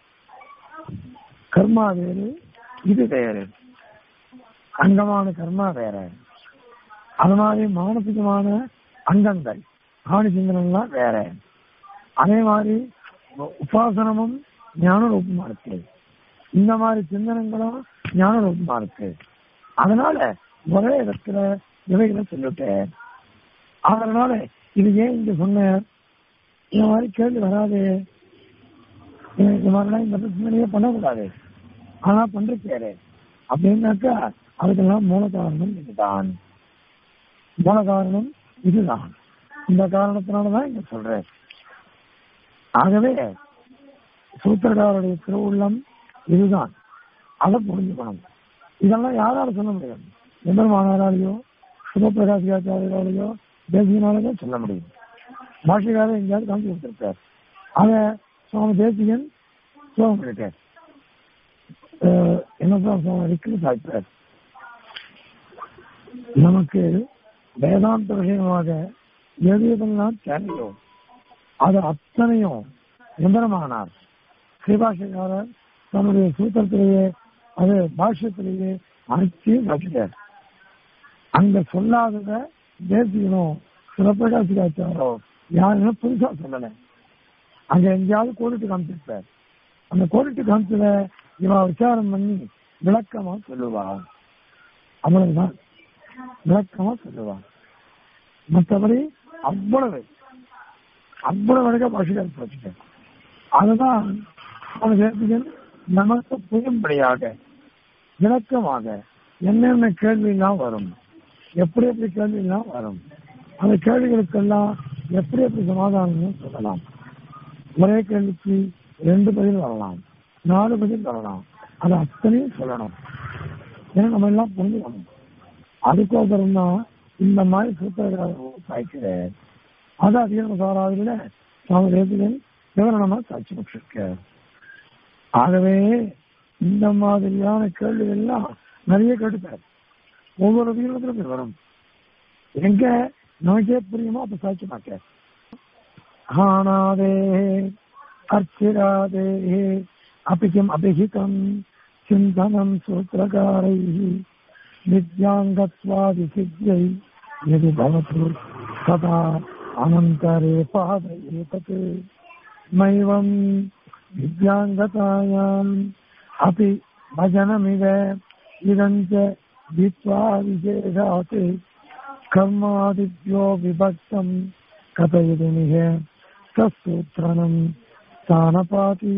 கர்மா வேறு இது வேறு அங்கமான கர்மா வேற அது மாதிரி மானசிகமான அங்கங்கள் ஆணி சிந்தனம்லாம் வேற அதே மாதிரி உபாசனமும் ஞான ரூபமா இருக்கு இந்த மாதிரி சிந்தனங்களும் ஞான ரூபமா இருக்கு அதனால ஒரே இடத்துல இவைகளை சொல்லிட்டேன் அதனால இது ஏன் இங்க சொன்ன இந்த மாதிரி கேள்வி வராது இந்த மாதிரிலாம் இந்த பிரச்சனையே பண்ணக்கூடாது ஆனா பண்றேன் அப்படின்னாக்கா அதுக்கெல்லாம் மூல காரணம் இதுதான் மூல காரணம் இதுதான் இந்த காரணத்தினாலதான் இங்க சொல்றேன் ஆகவே சூத்திரக்காரருடைய திருவுள்ளம் இதுதான் அதை புரிஞ்சுக்கணும் இதெல்லாம் யாரால சொல்ல முடியாது எம்பெருமானாராலேயோ சுபபிரகாசியாச்சாரியாலேயோ தேசியனாலேயோ சொல்ல முடியும் பாஷைக்காரர் எங்கேயாவது காமிச்சு கொடுத்திருக்கார் அத சுவாமி தேசிகன் சோகம் பண்ணிட்டார் அஹ் என்னதான் சுவாமி விக்ரி சாய்ப்பார் நமக்கு வேதாந்த விஷயமாக எது எதெல்லாம் தேவையோ அது அத்தனையும் எந்திரமானார் ஸ்ரீபாஷக்காரர் தன்னுடைய சூத்திரத்திலேயே அது பாஷ்யத்திலேயே அனைத்தையும் வச்சுட்டார் அங்க சொல்லாதத தேசியனும் சிவபிரகாசிகாச்சாரோ யாருமே புதுசா சொல்லல அங்க எங்கேயாவது கோடிட்டு காமிச்சிருப்பார் அந்த கோடிட்டு காமிச்சத இவ விசாரம் பண்ணி விளக்கமா சொல்லுவா அவ்வளவுதான் விளக்கமா சொல்லுவா மற்றபடி அவ்வளவு அவ்வளவு அழகா பாஷிகார் வச்சுட்டேன் அதுதான் அவன் தேசிகன் நமக்கு புரியும்படியாக விளக்கமாக என்னென்ன கேள்வியெல்லாம் வரும் எப்படி எப்படி கேள்வியெல்லாம் வரும் அந்த கேள்விகளுக்கெல்லாம் எப்படி எப்படி சமாதானம் சொல்லலாம் ஒரே கேள்விக்கு ரெண்டு பதில் வரலாம் நாலு பதில் வரலாம் அது அத்தனையும் சொல்லணும் ஏன்னா நம்ம எல்லாம் புரிஞ்சுக்கணும் அதுக்கோசரம் தான் இந்த மாதிரி சூத்திரக்காரர் சாய்க்கிறார் அது அதிக சாராதில சுவாமி தேசிகன் விவரணமா சாட்சி பெற்றிருக்கார் ஆகவே இந்த மாதிரியான கேள்விகள்லாம் நிறைய கேட்டுப்பார் ஒவ்வொரு உயிரினத்திலும் வரும் எங்க நமக்கே புரியுமோ அப்ப சாட்சி மாக்க ஹானாதே அர்ச்சிராதே அபிகம் அபிஹிதம் சிந்தனம் சூத்திரகாரை வித்யாங்கத்வாதி சித்தியை यदि भवतु तदा अनन्तरे पादयेतत् नैवम् विद्याङ्गतायाम् अपि भजनमिव इदञ्च भित्त्वा विशेषात् कर्मादिभ्यो विभक्तम् कथयितुमिह तत्सूत्रणम् स्थानपाति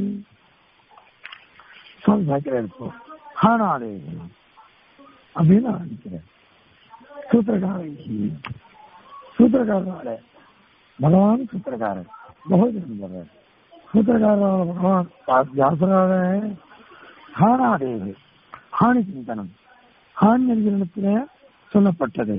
சொல்கிறேன் இப்போ ஹானாலே அப்படின்னு ஆரம்பிக்கிறேன் சூத்திரகாரி சூத்திரக்காரனால பகவான் சூத்திரக்காரன் பகவதன் சொல்றார் சூத்திரக்காரனால பகவான் வியாசரால ஹானாதேவி ஹானி சிந்தனம் ஹானி என்கிறத்துல சொல்லப்பட்டது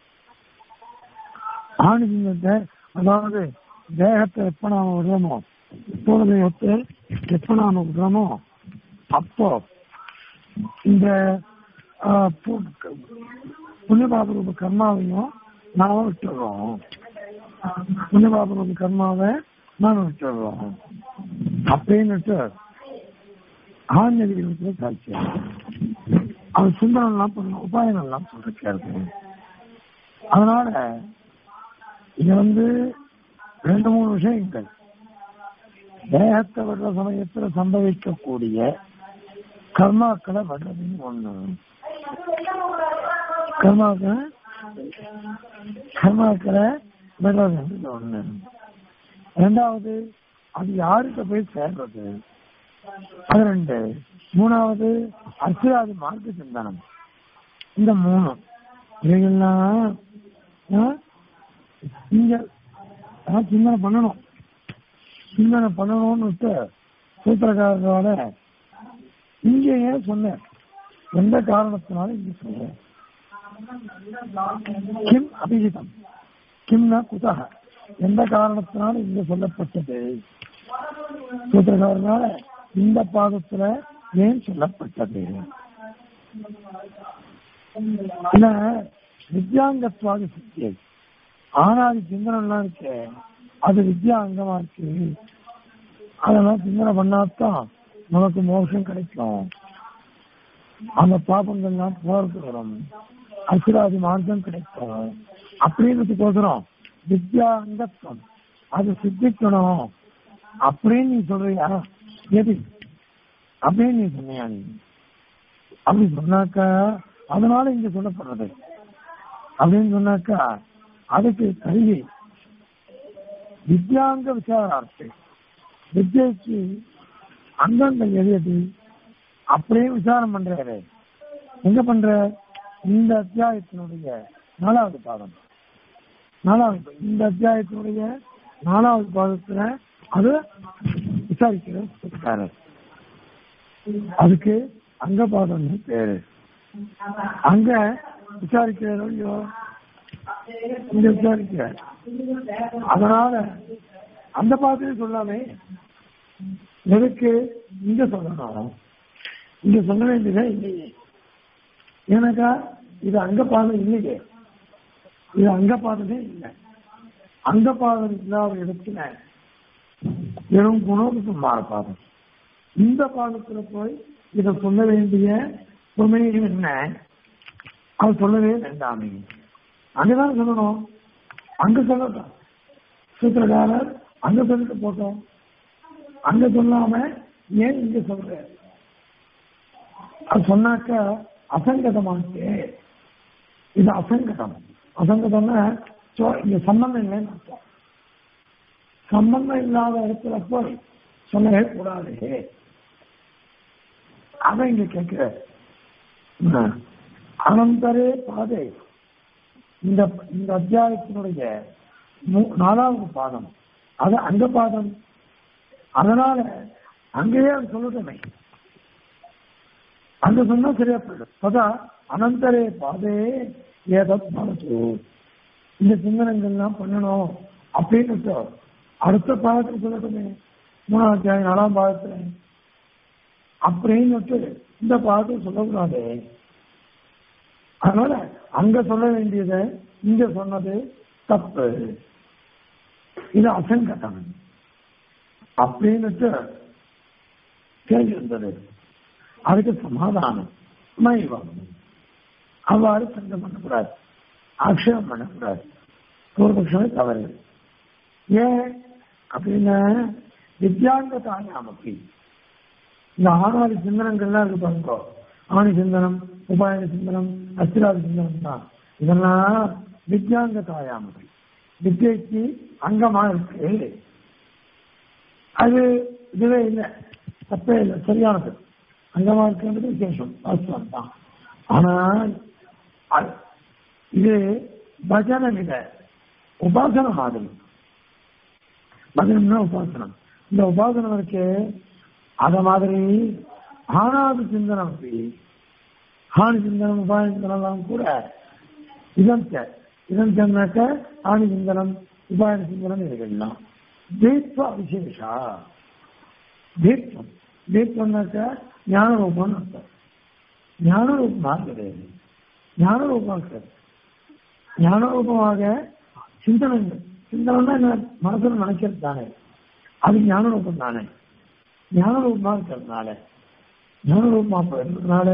ஹானி சிந்தனத்தை அதாவது தேகத்தை எப்ப நாம விடுறோமோ தோழமையத்தை எப்ப நாம விடுறோமோ அப்போ இந்த புண்ணியபாபரூப கர்மாவையும் நாம விட்டுடுறோம் புண்ணியபாபரூப கர்மாவை நாம விட்டுடுறோம் அப்படின்னுட்டு ஆன்மீக சாட்சியம் அவன் சிந்தனம்லாம் பண்ண உபாயங்கள்லாம் சொல்லிருக்காரு அதனால இது வந்து ரெண்டு மூணு விஷயங்கள் தேகத்தை விடுற சமயத்துல சம்பவிக்கக்கூடிய கர்மாக்களை விடுறதுன்னு ஒண்ணு கர்மாக்களை கர்மாக்களை விடுறது ஒண்ணு ரெண்டாவது அது யாருக்கு போய் சேர்றது அது ரெண்டு மூணாவது அர்ச்சராதி மார்க்க சிந்தனம் இந்த மூணு இவைகள்லாம் இங்க சிந்தனை பண்ணணும் சிந்தனை பண்ணணும்னு விட்டு சூத்திரக்காரரோட இங்க ஏன் சொன்னேன் எந்த காரணத்தினால இங்க சொல்றேன் கிம் அபிஹிதம் கிம்னா குதக எந்த காரணத்தினால இங்க சொல்லப்பட்டது சூத்திரக்காரனால இந்த பாதத்துல ஏன் சொல்லப்பட்டது இல்ல வித்யாங்கத்வாதி சித்தியை ஆனாதி சிந்தனம்லாம் இருக்கு அது வித்யா அங்கமா இருக்கு அதெல்லாம் சிந்தனை பண்ணாதான் நமக்கு மோஷம் கிடைக்கும் அந்த பாபங்கள்லாம் போறது வரும் அசுராதி மார்க்கம் கிடைக்கும் அப்படின்றதுக்கோசரம் வித்யா அங்கத்துவம் அது சித்திக்கணும் அப்படின்னு நீ சொல்றியா எது அப்படின்னு நீ சொன்னியா நீ அப்படி சொன்னாக்கா அதனால இங்க சொல்லப்படுறது அப்படின்னு சொன்னாக்கா அதுக்கு கல்வி வித்யாங்க விசாரார்த்தம் வித்யக்கு அங்கங்கள் எது எது அப்படியே விசாரம் பண்றாரு எங்க பண்ற இந்த அத்தியாயத்தினுடைய நாலாவது பாதம் நாலாவது இந்த அத்தியாயத்தினுடைய நாலாவது பாதத்துல அது விசாரிக்கிறார் அதுக்கு அங்க பாதம் பேரு அங்க விசாரிக்கிறாரோ இல்லையோ இங்க விசாரிக்கிறார் அதனால அந்த பாதத்தையும் சொல்லாமே எதுக்கு இங்க சொல்லணும் இங்க சொல்ல வேண்டியதே இல்லையே ஏன்னாக்கா இது அங்க பாதம் இல்லையே இது அங்க பாதமே இல்லை அங்க பாதம் இல்லாத இடத்துல வெறும் குணத்துக்கு மாற பாதம் இந்த பாதத்துல போய் இத சொல்ல வேண்டிய உண்மையும் என்ன அது சொல்லவே வேண்டாமே அங்கதான் சொல்லணும் அங்க சொல்லட்டும் சூத்திரக்காரர் அங்க சொல்லிட்டு போட்டோம் அங்க சொல்லாம ஏன் இங்க சொல்ற அது சொன்னாக்க அசங்கதமாச்சு இது அசங்கதம் அசங்கதம்னா இங்க சம்பந்தம் இல்லைன்னு அர்த்தம் சம்பந்தம் இல்லாத இடத்துல போய் சொல்லவே கூடாது அதான் இங்க கேட்கிற அனந்தரே பாதை இந்த இந்த அத்தியாயத்தினுடைய நாலாவது பாதம் அது அங்க பாதம் அதனால அங்கேயே அது சொல்லட்டுமே அங்க சொன்னா சரியா போயிடும் பதா அனந்தரே பாதே ஏதத் பலத்து இந்த சிந்தனங்கள்லாம் பண்ணணும் அப்படின்னு அடுத்த பாதத்துக்கு சொல்லட்டுமே மூணாம் அத்தியாயம் நாலாம் பாதத்துல அப்படின்னு இந்த பாதத்தை சொல்லக்கூடாது அதனால அங்க சொல்ல வேண்டியதை இங்க சொன்னது தப்பு இது அசங்கதம் அப்படின்னுட்டு கேள்வி இருந்தது அதுக்கு சமாதானம் மைவம் அவ்வாறு சங்கம் பண்ணக்கூடாது ஆக்ஷேபம் பண்ணக்கூடாது பூர்வபக்ஷமே தவறு ஏன் அப்படின்னா வித்யாங்கதாயாமப்பி இந்த ஆறாறு சிந்தனங்கள்லாம் இருக்கு பாருங்க ஆணி சிந்தனம் உபாயன சிந்தனம் அச்சிராதி சிந்தனம் தான் இதெல்லாம் வித்யாங்கதாயாமப்பி வித்யைக்கு அங்கமா இருக்கு அது இதுவே இல்லை தப்பே இல்லை சரியானது அங்கமா இருக்குன்றது விசேஷம் வாஸ்தவம் தான் ஆனால் அது- இது பஜனம் இல்லை உபாசன மாதிரி பஜனம்னா உபாசனம் இந்த உபாசனம் இருக்கு அத மாதிரி ஆனாது சிந்தனம் அப்படி ஆணி சிந்தனம் உபாய சிந்தனம் கூட இதம் இதம் சொன்னாக்க ஆணி சிந்தனம் உபாய சிந்தனம் இதுகள்லாம் தீத்வ விசேஷா தீப்தம் தீப்தம்னாக்க ஞான ரூபம்னு அர்த்தம் ஞான ரூபமா கிடையாது ஞான ரூபமா கிடையாது ஞான ரூபமாக சிந்தனங்கள் சிந்தனைன்னா என்ன மனசுல நினைக்கிறது தானே அது ஞான ரூபம் தானே ஞான ரூபமா இருக்கிறதுனால ஞான ரூபமா இருக்கிறதுனால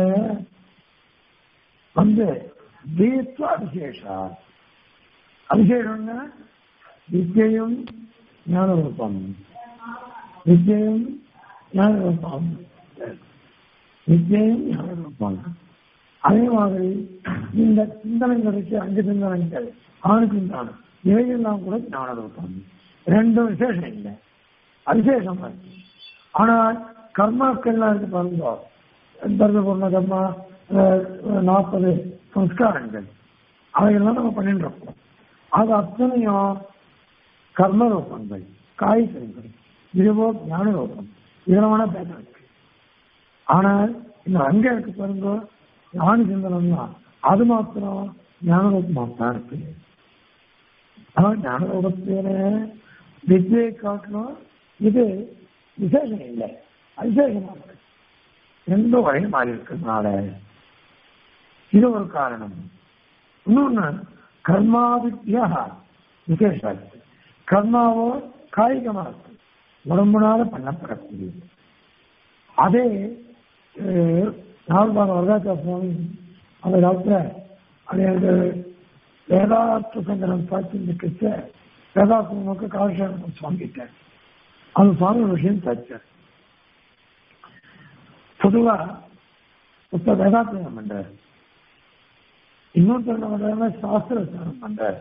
வந்து தீத்வ அபிசேஷா அபிஷேகம்னா வித்யையும் ஞான ரூபம் வித்யையும் ஞான ரூபம் வித்யையும் ஞான ரூபம் அதே மாதிரி இந்த சிந்தனைகளுக்கு அஞ்சு சிந்தனைகள் ஆணு சிந்தனம் இவையெல்லாம் கூட ஞான ரூபம் ரெண்டும் விசேஷம் இல்லை அவிசேஷம் இருக்கு ஆனால் கர்மாக்கள்லாம் இருக்கு பாருங்க தர்மபூர்ண கர்மா நாற்பது சம்ஸ்காரங்கள் அவையெல்லாம் நம்ம பண்ணிட்டு இருக்கோம் அது அத்தனையும் கர்ம ரூபங்கள் காய்கறிகள் இதுவோ ஞான ரூபம் இதனமான பேதம் இருக்கு ஆனால் இந்த அங்க இருக்கு பாருங்க ஞான சிந்தனம் தான் அது மாத்திரம் ஞான ரூபமாக தான் இருக்கு ஆனால் ஞான ரூபத்தில வித்யை காட்டணும் இது விசேஷம் இல்லை அவிசேஷமா இருக்கு எந்த வகையும் மாறி இருக்கிறதுனால இது ஒரு காரணம் இன்னொன்னு கர்மாவித்யா விசேஷம் இருக்கு கர்மாவோ காய்கமா இருக்கு உடம்புனால பண்ணப்படக்கூடியது அதே நால்பாக வரதாச்சா சுவாமி அந்த காலத்துல அது எனக்கு வேதார்த்த சங்கரம் சாட்சி கிட்ட வேதார்த்த நோக்க காலசேரம் சுவாமிட்டார் அந்த சுவாமி ஒரு விஷயம் சாச்சார் பொதுவா இப்ப வேதாத்தியம் பண்றார் இன்னொருத்தர் என்ன பண்றாருன்னா சாஸ்திர ஸ்நானம் பண்றார்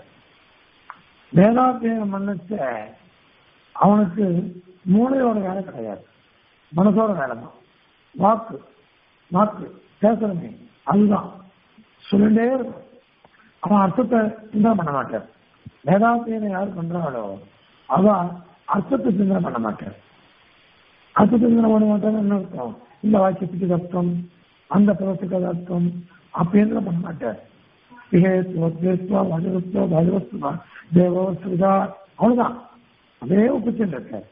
வேதாத்தியம் பண்ணச்ச அவனுக்கு மூளையோட வேலை கிடையாது மனசோட வேலை தான் வாக்கு வாக்கு பேசுறமே அதுதான் சொல்லிட்டே இருக்கும் அவன் அர்த்தத்தை சிந்தனை பண்ண மாட்டார் வேதாத்தியம் யார் பண்றாளோ அவன் அர்த்தத்தை சிந்தனை பண்ண மாட்டார் அர்த்தத்தை சிந்தனை பண்ண மாட்டாங்க என்ன அர்த்தம் இந்த வாக்கியத்துக்கு இது அர்த்தம் அந்த பதத்துக்கு அது அர்த்தம் அப்படின்னு பண்ண மாட்டார் விகயத்துவ தேத்துவா வஜரத்துவ பகவத்துவா தேவஸ்துதா அவ்வளவுதான் அதே உபச்சல் இருக்கார்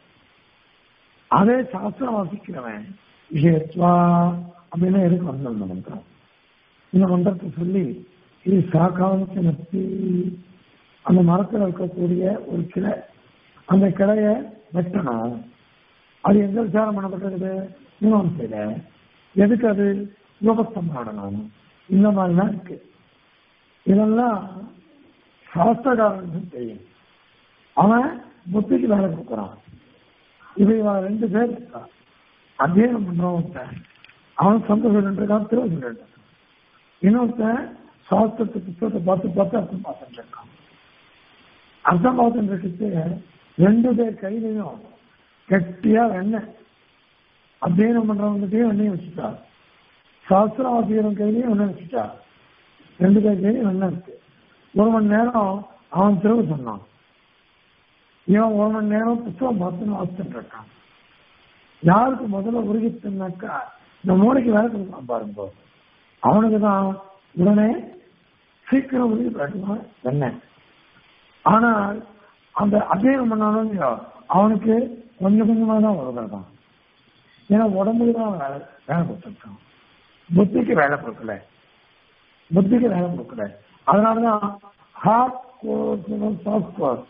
அதே சாஸ்திரம் வாசிக்கிறவன் விஷயத்வா அப்படின்னு எதுக்கு வந்தோம் இந்த மந்திரம் இந்த மந்திரத்தை சொல்லி இது சாக்காவுக்கு நத்தி அந்த மரத்தில் இருக்கக்கூடிய ஒரு கிளை அந்த கிளைய வெட்டணும் அது எங்க விசாரம் பண்ணப்பட்டிருக்குது மீமாசையில எதுக்கு அது யோகஸ்தம் ஆடணும் இந்த மாதிரிலாம் இருக்கு இதெல்லாம் சாஸ்திரகாரனுக்கு தெரியும் அவன் புத்திக்கு வேலை கொடுக்குறான் இது இவன் ரெண்டு பேர் இருக்கா அத்தியனம் பண்றவன் அவன் சொந்த சொல்லிட்டு இருக்கான் திரும்ப சொல்லிட்டு இருக்கான் இன்னொருத்தன் சாஸ்திரத்தை புத்தகத்தை பார்த்து பார்த்து அர்த்தம் பார்த்துட்டு இருக்கான் அர்த்தம் பார்த்துட்டு இருக்கிறது ரெண்டு பேர் கையிலையும் கெட்டியா எண்ணெய் அத்தியனம் பண்றவங்கிட்டையும் எண்ணெய் வச்சுட்டா சாஸ்திரம் ஆசிரியரும் கையிலையும் எண்ணெய் வச்சுட்டா ரெண்டு பேர் கையிலையும் எண்ணெய் இருக்கு ஒரு மணி நேரம் அவன் திரும்ப சொன்னான் இவன் ஒரு மணி நேரம் புத்தகம் பார்த்து வாசிச்சுட்டு இருக்கான் யாருக்கு முதல்ல உருகிச்சுனாக்கா இந்த மூளைக்கு வேலை கொடுக்கலாம் பாருங்க அவனுக்கு தான் உடனே சீக்கிரம் உறுதி காட்டுவான் என்ன ஆனால் அந்த அத்தியனம் பண்ணாலும் இல்லையோ, அவனுக்கு கொஞ்சம் கொஞ்சமா தான் உதவுதான் ஏன்னா உடம்புக்கு தான் வேலை வேலை கொடுத்துருக்கான் புத்திக்கு வேலை கொடுக்கல புத்திக்கு வேலை கொடுக்கல அதனாலதான் ஹார்ட் கோர்ஸ் சாஃப்ட் கோர்ஸ்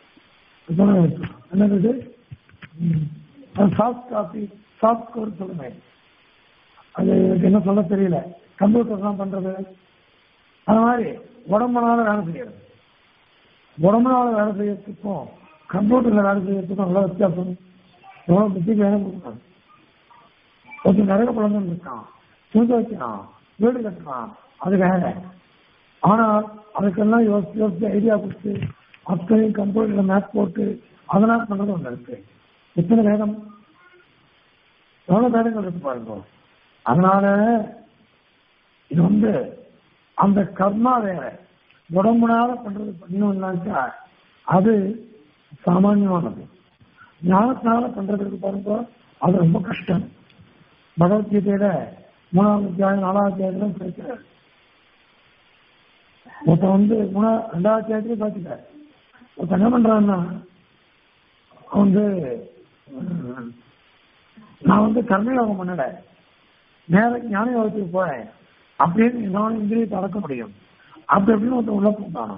என்னது சாஃப்ட் காப்பி சாஃப்ட் கோர் சொல்லுங்க அது எனக்கு என்ன சொல்ல தெரியல கம்ப்யூட்டர் தான் பண்றது அது மாதிரி உடம்புனால வேலை செய்யறது உடம்புனால வேலை செய்யறதுக்கும் கம்ப்யூட்டர்ல வேலை செய்யறதுக்கும் நல்ல வித்தியாசம் எவ்வளவு புத்தி வேணும் கொடுக்கணும் ஒருத்தர் நிறைய குழந்தை இருக்கான் தூங்க வைக்கிறான் வீடு கட்டுறான் அது வேற ஆனால் அதுக்கெல்லாம் யோசிச்சு யோசிச்சு ஐடியா கொடுத்து அத்தனையும் கம்ப்யூட்டர்ல மேப் போட்டு அதெல்லாம் பண்றது ஒண்ணு இருக்கு எத்தனை வேகம் எவ்வளவு வேகங்கள் இருக்கு பாருங்க அதனால இது வந்து அந்த கர்மா வேற உடம்புனால பண்றது பண்ணணும்னாக்கா அது சாமானியமானது ஞானத்தினால பண்றதுக்கு பாருங்க அது ரொம்ப கஷ்டம் பகவத்கீதையில மூணாவது அத்தியாயம் நாலாவது அத்தியாயத்துல கிடைக்கிறார் ஒருத்தன் வந்து மூணா ரெண்டாவது அத்தியாயத்திலே பார்த்துட்டார் ஒருத்தன் என்ன பண்றான்னா அவன் வந்து உம், நான் வந்து கர்மயோகம் பண்ணல நேர ஞான யோகத்துக்கு போறேன் அப்படின்னு என்னால இந்திரியத்தை அடக்க முடியும் அப்படி அப்படின்னு ஒருத்தன் உள்ள போட்டானா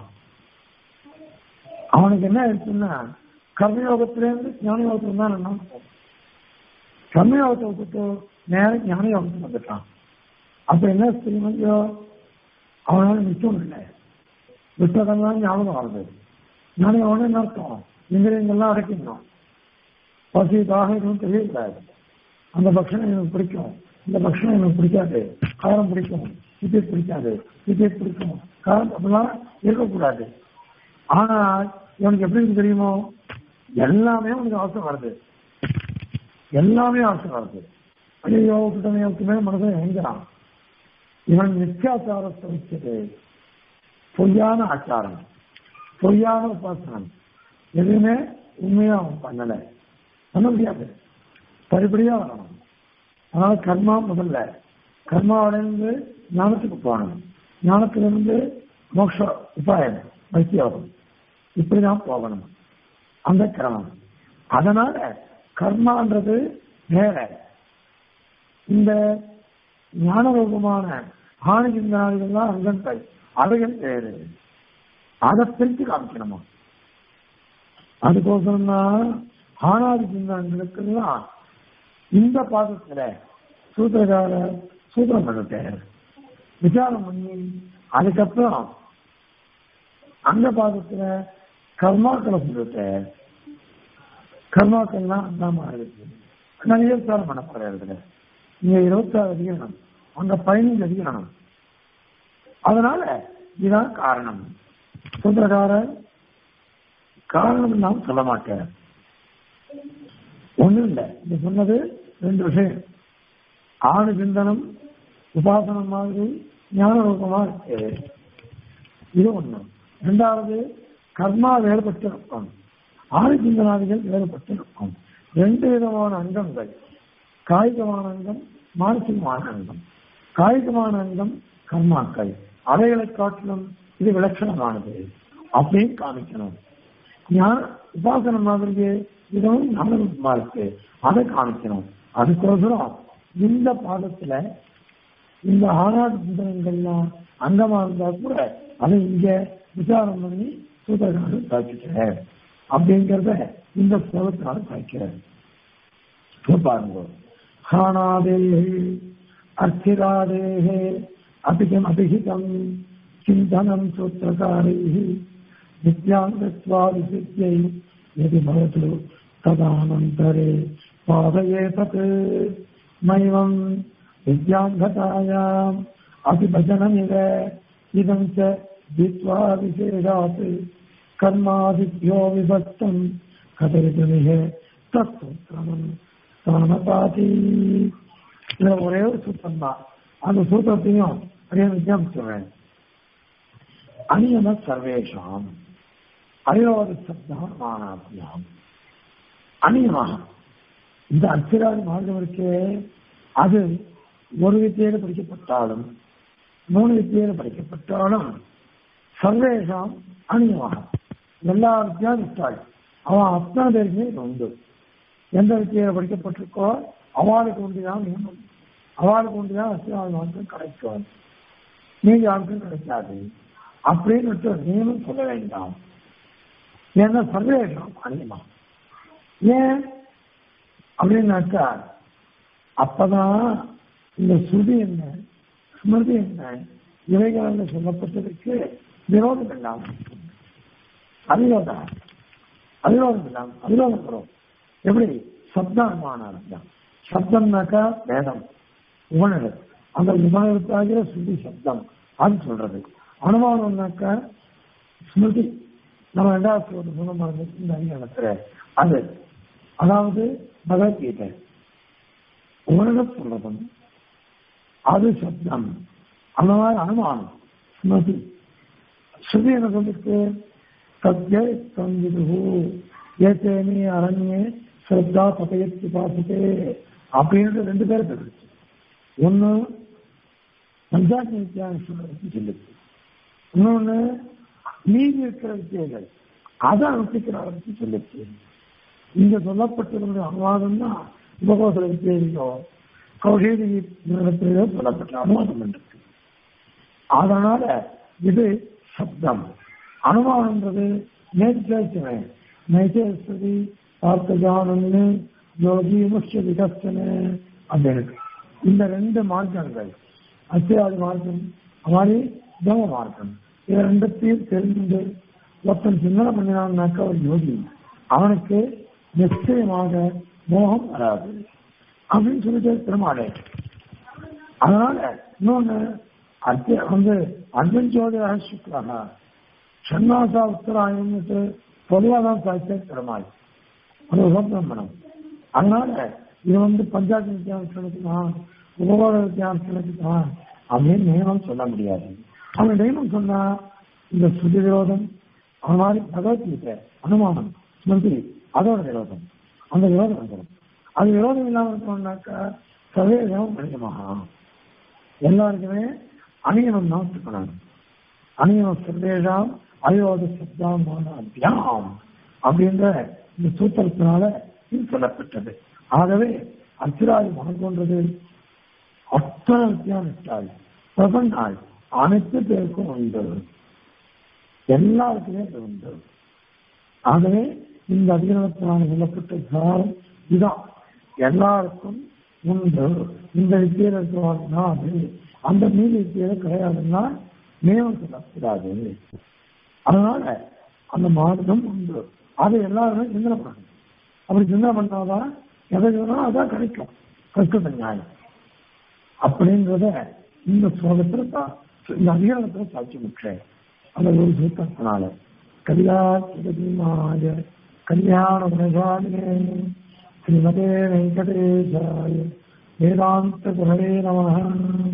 அவனுக்கு என்ன ஆயிடுச்சுன்னா கர்மயோகத்திலேருந்து ஞான யோகத்துக்கு தான் நான் போகும் கர்மயோகத்தை விட்டுட்டு நேர ஞான யோகத்துக்கு வந்துட்டான் அப்ப என்ன தெரியுமா அவனால நிச்சயம் இல்லை விட்டதெல்லாம் ஞாபகம் வருது ஞான யோகம் என்ன அர்த்தம் இந்திரியங்கள்லாம் அடக்கிடணும் பசி தாக எதுவும் தெரியக்கூடாது அந்த பக்ஷணம் எனக்கு பிடிக்கும் இந்த பக்ஷணம் எனக்கு பிடிக்காது காரம் பிடிக்கும் இது பிடிக்காது இது பிடிக்கும் காரம் அப்படிலாம் இருக்கக்கூடாது ஆனால் இவனுக்கு எப்படி இருக்கு தெரியுமோ எல்லாமே உனக்கு ஆசை வருது எல்லாமே ஆசை வருது ஐயோ கிட்டமே மனதை இறங்கிறான் இவன் நித்தியாச்சாரத்தை வச்சது பொய்யான ஆச்சாரம் பொய்யான உபாசனம் எதுவுமே உண்மையா அவன் பண்ணல பண்ண முடியாது படிப்படியா வரணும் அதனால கர்மா முதல்ல கர்மாவிலிருந்து ஞானத்துக்கு போகணும் ஞானத்திலிருந்து மோட்ச உபாயம் வைத்தியோகம் இப்படிதான் போகணும் அந்த கிரமம் அதனால கர்மான்றது வேற இந்த ஞானரூபமான ஆணி சிந்தனாதிகள்லாம் அங்கங்கள் அவைகள் வேறு அதை பிரித்து காமிக்கணுமா அதுக்கோசரம் தான் ஆணாதி சிந்தனங்களுக்கெல்லாம் இந்த பாதத்துல சூத்திரகார சூத்திரம் பண்ணிட்டார் விசாரம் பண்ணி அதுக்கப்புறம் அந்த பாதத்துல கர்மாக்களை சொல்லிட்டார் கர்மாக்கள்லாம் அந்த மாதிரி நிறைய விசாரம் பண்ண போற இடத்துல இங்க இருபத்தாறு அதிகரணம் அங்க பதினஞ்சு அதிகரணம் அதனால இதுதான் காரணம் சூத்திரக்காரர் காரணம் நாம் சொல்ல மாட்டேன் ஒண்ணும் இல்லை இது சொன்னது ரெண்டு விஷயம் ஆணு சிந்தனம் உபாசனம் மாதிரி ஞான ரூபமா இருக்கு இது ஒண்ணு ரெண்டாவது கர்மா வேறுபட்டு இருக்கும் ஆணு சிந்தனாதிகள் வேறுபட்டு இருக்கும் ரெண்டு விதமான அங்கங்கள் காய்கமான அங்கம் மானசிகமான அங்கம் காய்கமான அங்கம் கர்மாக்கள் அவைகளை காட்டிலும் இது விலட்சணமானது அப்படின்னு காமிக்கணும் ஞான உபாசனம் மாதிரியே இதுவும் ஞானரூபமா இருக்கு அதை காமிக்கணும் அதுக்கோசரம் இந்த பாதத்துல இந்த ஆறாவது சிந்தனங்கள்லாம் அங்கமா இருந்தா கூட அதை இங்க விசாரம் பண்ணி சூத்திரக்காரர் தாக்கிக்கிறேன் அப்படிங்கிறத இந்த ஸ்லோகத்தினால தாக்கிறார் பாருங்க ஹானாதேஹே அர்ச்சிராதேஹே அபிகம் அபிஹிதம் சிந்தனம் சூத்திரகாரைः नित्याङ्गत्वादिसिद्ध्यै यदि भवतु तदानन्तरे पादये तत् नैवम् विद्याङ्गतायाम् अभिभजनमिव इदं च जित्वा विशेषात् कर्मादिभ्यो विभक्तम् कथयितुमिह தத்துவம் சமபாதி இதுல ஒரே ஒரு சூத்திரம் தான் அந்த சூத்திரத்தையும் அப்படியே வித்தியாசிக்கிறேன் அநியம சர்வேஷாம் அயோத சப்தம் மானாபியாம் அநியமாக இந்த அச்சிராதி மார்க்கம் இருக்கே அது ஒரு வித்தியில படிக்கப்பட்டாலும் மூணு வித்தியில படிக்கப்பட்டாலும் சர்வேஷாம் அநியமாக எல்லா வித்தியா விட்டாள் அவன் அத்தனை பேருக்குமே இது உண்டு எந்த வித்தியில படிக்கப்பட்டிருக்கோ அவளுக்கு உண்டுதான் நியமம் அவளுக்கு உண்டுதான் அச்சிராதி மார்க்கம் கிடைக்கும் மீதி யாருக்கும் கிடைக்காது அப்படின்னு நியமம் சொல்ல வேண்டாம் ஏன்னா சர்வேஷம் அன்னிமா ஏன் அப்படின்னாக்கா அப்பதான் இந்த சுதி என்ன ஸ்மிருதி என்ன இவைகள் சொல்லப்பட்டதற்கு விரோதம் இல்லாமல் அவிரோதம் அவிரோதம் இல்லாமல் அவிரோதம் வரும் எப்படி சப்த அனுமான அர்த்தம் சப்தம்னாக்கா வேதம் உணர்வு அந்த உணர்வுக்காகிற ஸ்ருதி சப்தம் அது சொல்றது அனுமானம்னாக்கா ஸ்மிருதி நம்ம ரெண்டாவது ஒரு குணமான இந்த அதிகாரத்துல அது அதாவது பகவத்கீதை உணர்வு சொல்றதும் அது சப்தம் அந்த மாதிரி அனுமானம் ஸ்மிருதி ஸ்ருதி என்ன சொல்லிட்டு சத்ய சங்கிது ஏத்தேனி அரண்யே ஸ்ரத்தா பதயத்தி பாசத்தே அப்படின்னு ரெண்டு பேர் இருக்கு ஒண்ணு பஞ்சாட்சி வித்தியாசம் சொல்லுது இன்னொன்னு மீதி இருக்கிற வித்தியைகள் அதை அனுப்பிக்கிறவருக்கு சொல்லுச்சு இங்க சொல்லப்பட்டிருந்த அனுவாதம் தான் உபகோசல வித்தியைகளோ கௌஷேதி நிறுவனத்திலேயோ சொல்லப்பட்ட அனுவாதம் இருக்கு அதனால இது சப்தம் அனுமானம்ன்றது நேற்றமே நைதேஸ்வரி பார்த்தஜானன்னு யோகி முக்கிய விகசன அப்படின்னு இந்த ரெண்டு மார்க்கங்கள் அத்தியாதி மார்க்கம் மாதிரி தம மார்க்கம் இது ரெண்டத்தையும் தெரிந்து ஒருத்தன் சிந்தனை பண்ணினான்னாக்க ஒரு யோகி அவனுக்கு நிச்சயமாக மோகம் வராது அப்படின்னு சொல்லிட்டு பெருமாளே அதனால இன்னொன்னு அத்திய வந்து அர்ஜுன் ஜோதியாக சுக்லாக சன்னாசா உத்தராயணத்து பொதுவாக தான் சாய்ச்சே பெருமாள் அது உபபிரமணம் அதனால இது வந்து பஞ்சாயத்து வித்தியாசத்துக்கு தான் உபகோத வித்தியாசத்துக்கு தான் அப்படின்னு நியமம் சொல்ல முடியாது அவன் நியமம் சொன்னா இந்த சுதி விரோதம் அவன் மாதிரி பகவத்கீதை அனுமானம் ஸ்மிருதி அதோட விரோதம் அந்த விரோதம் வந்துடும் அது விரோதம் இல்லாம இருக்கணும்னாக்கா சதவீதம் மனிதமாக எல்லாருக்குமே அணியனம் தான் இருக்கணும் அணியனம் சர்வேஷாம் அயோத சப்தாம் அத்தியாம் அப்படின்ற இந்த சூத்திரத்தினால இது சொல்லப்பட்டது ஆகவே அத்திராதி மனக்கொன்றது அத்தனை வித்தியாசத்தால் பிரபன்னாள் அனைத்து பேருக்கும் உண்டு எல்லாருக்குமே அது உண்டு ஆகவே இந்த அதிகாரத்தினால சொல்லப்பட்ட சாரம் இதான் எல்லாருக்கும் உண்டு இந்த வித்தியில இருக்கிறவங்க அது அந்த மீதி வித்தியில கிடையாதுன்னா நியமம் சொல்லக்கூடாது அதனால அந்த மார்க்கம் உண்டு அதை எல்லாருமே சிந்தனை பண்ணணும் அப்படி சிந்தனை பண்ணாதான் எதை சொன்னாலும் அதான் கிடைக்கும் கஷ்டத்த நியாயம் அப்படின்றத இந்த ஸ்லோகத்துல தான் இந்த அதிகாரத்துல சாட்சி முற்றேன் அந்த ஒரு சூத்திரத்தினால கல்யா சுகதிமாய கல்யாண குணசாலினே ஸ்ரீமதே வெங்கடேசாய வேதாந்த குரவே நம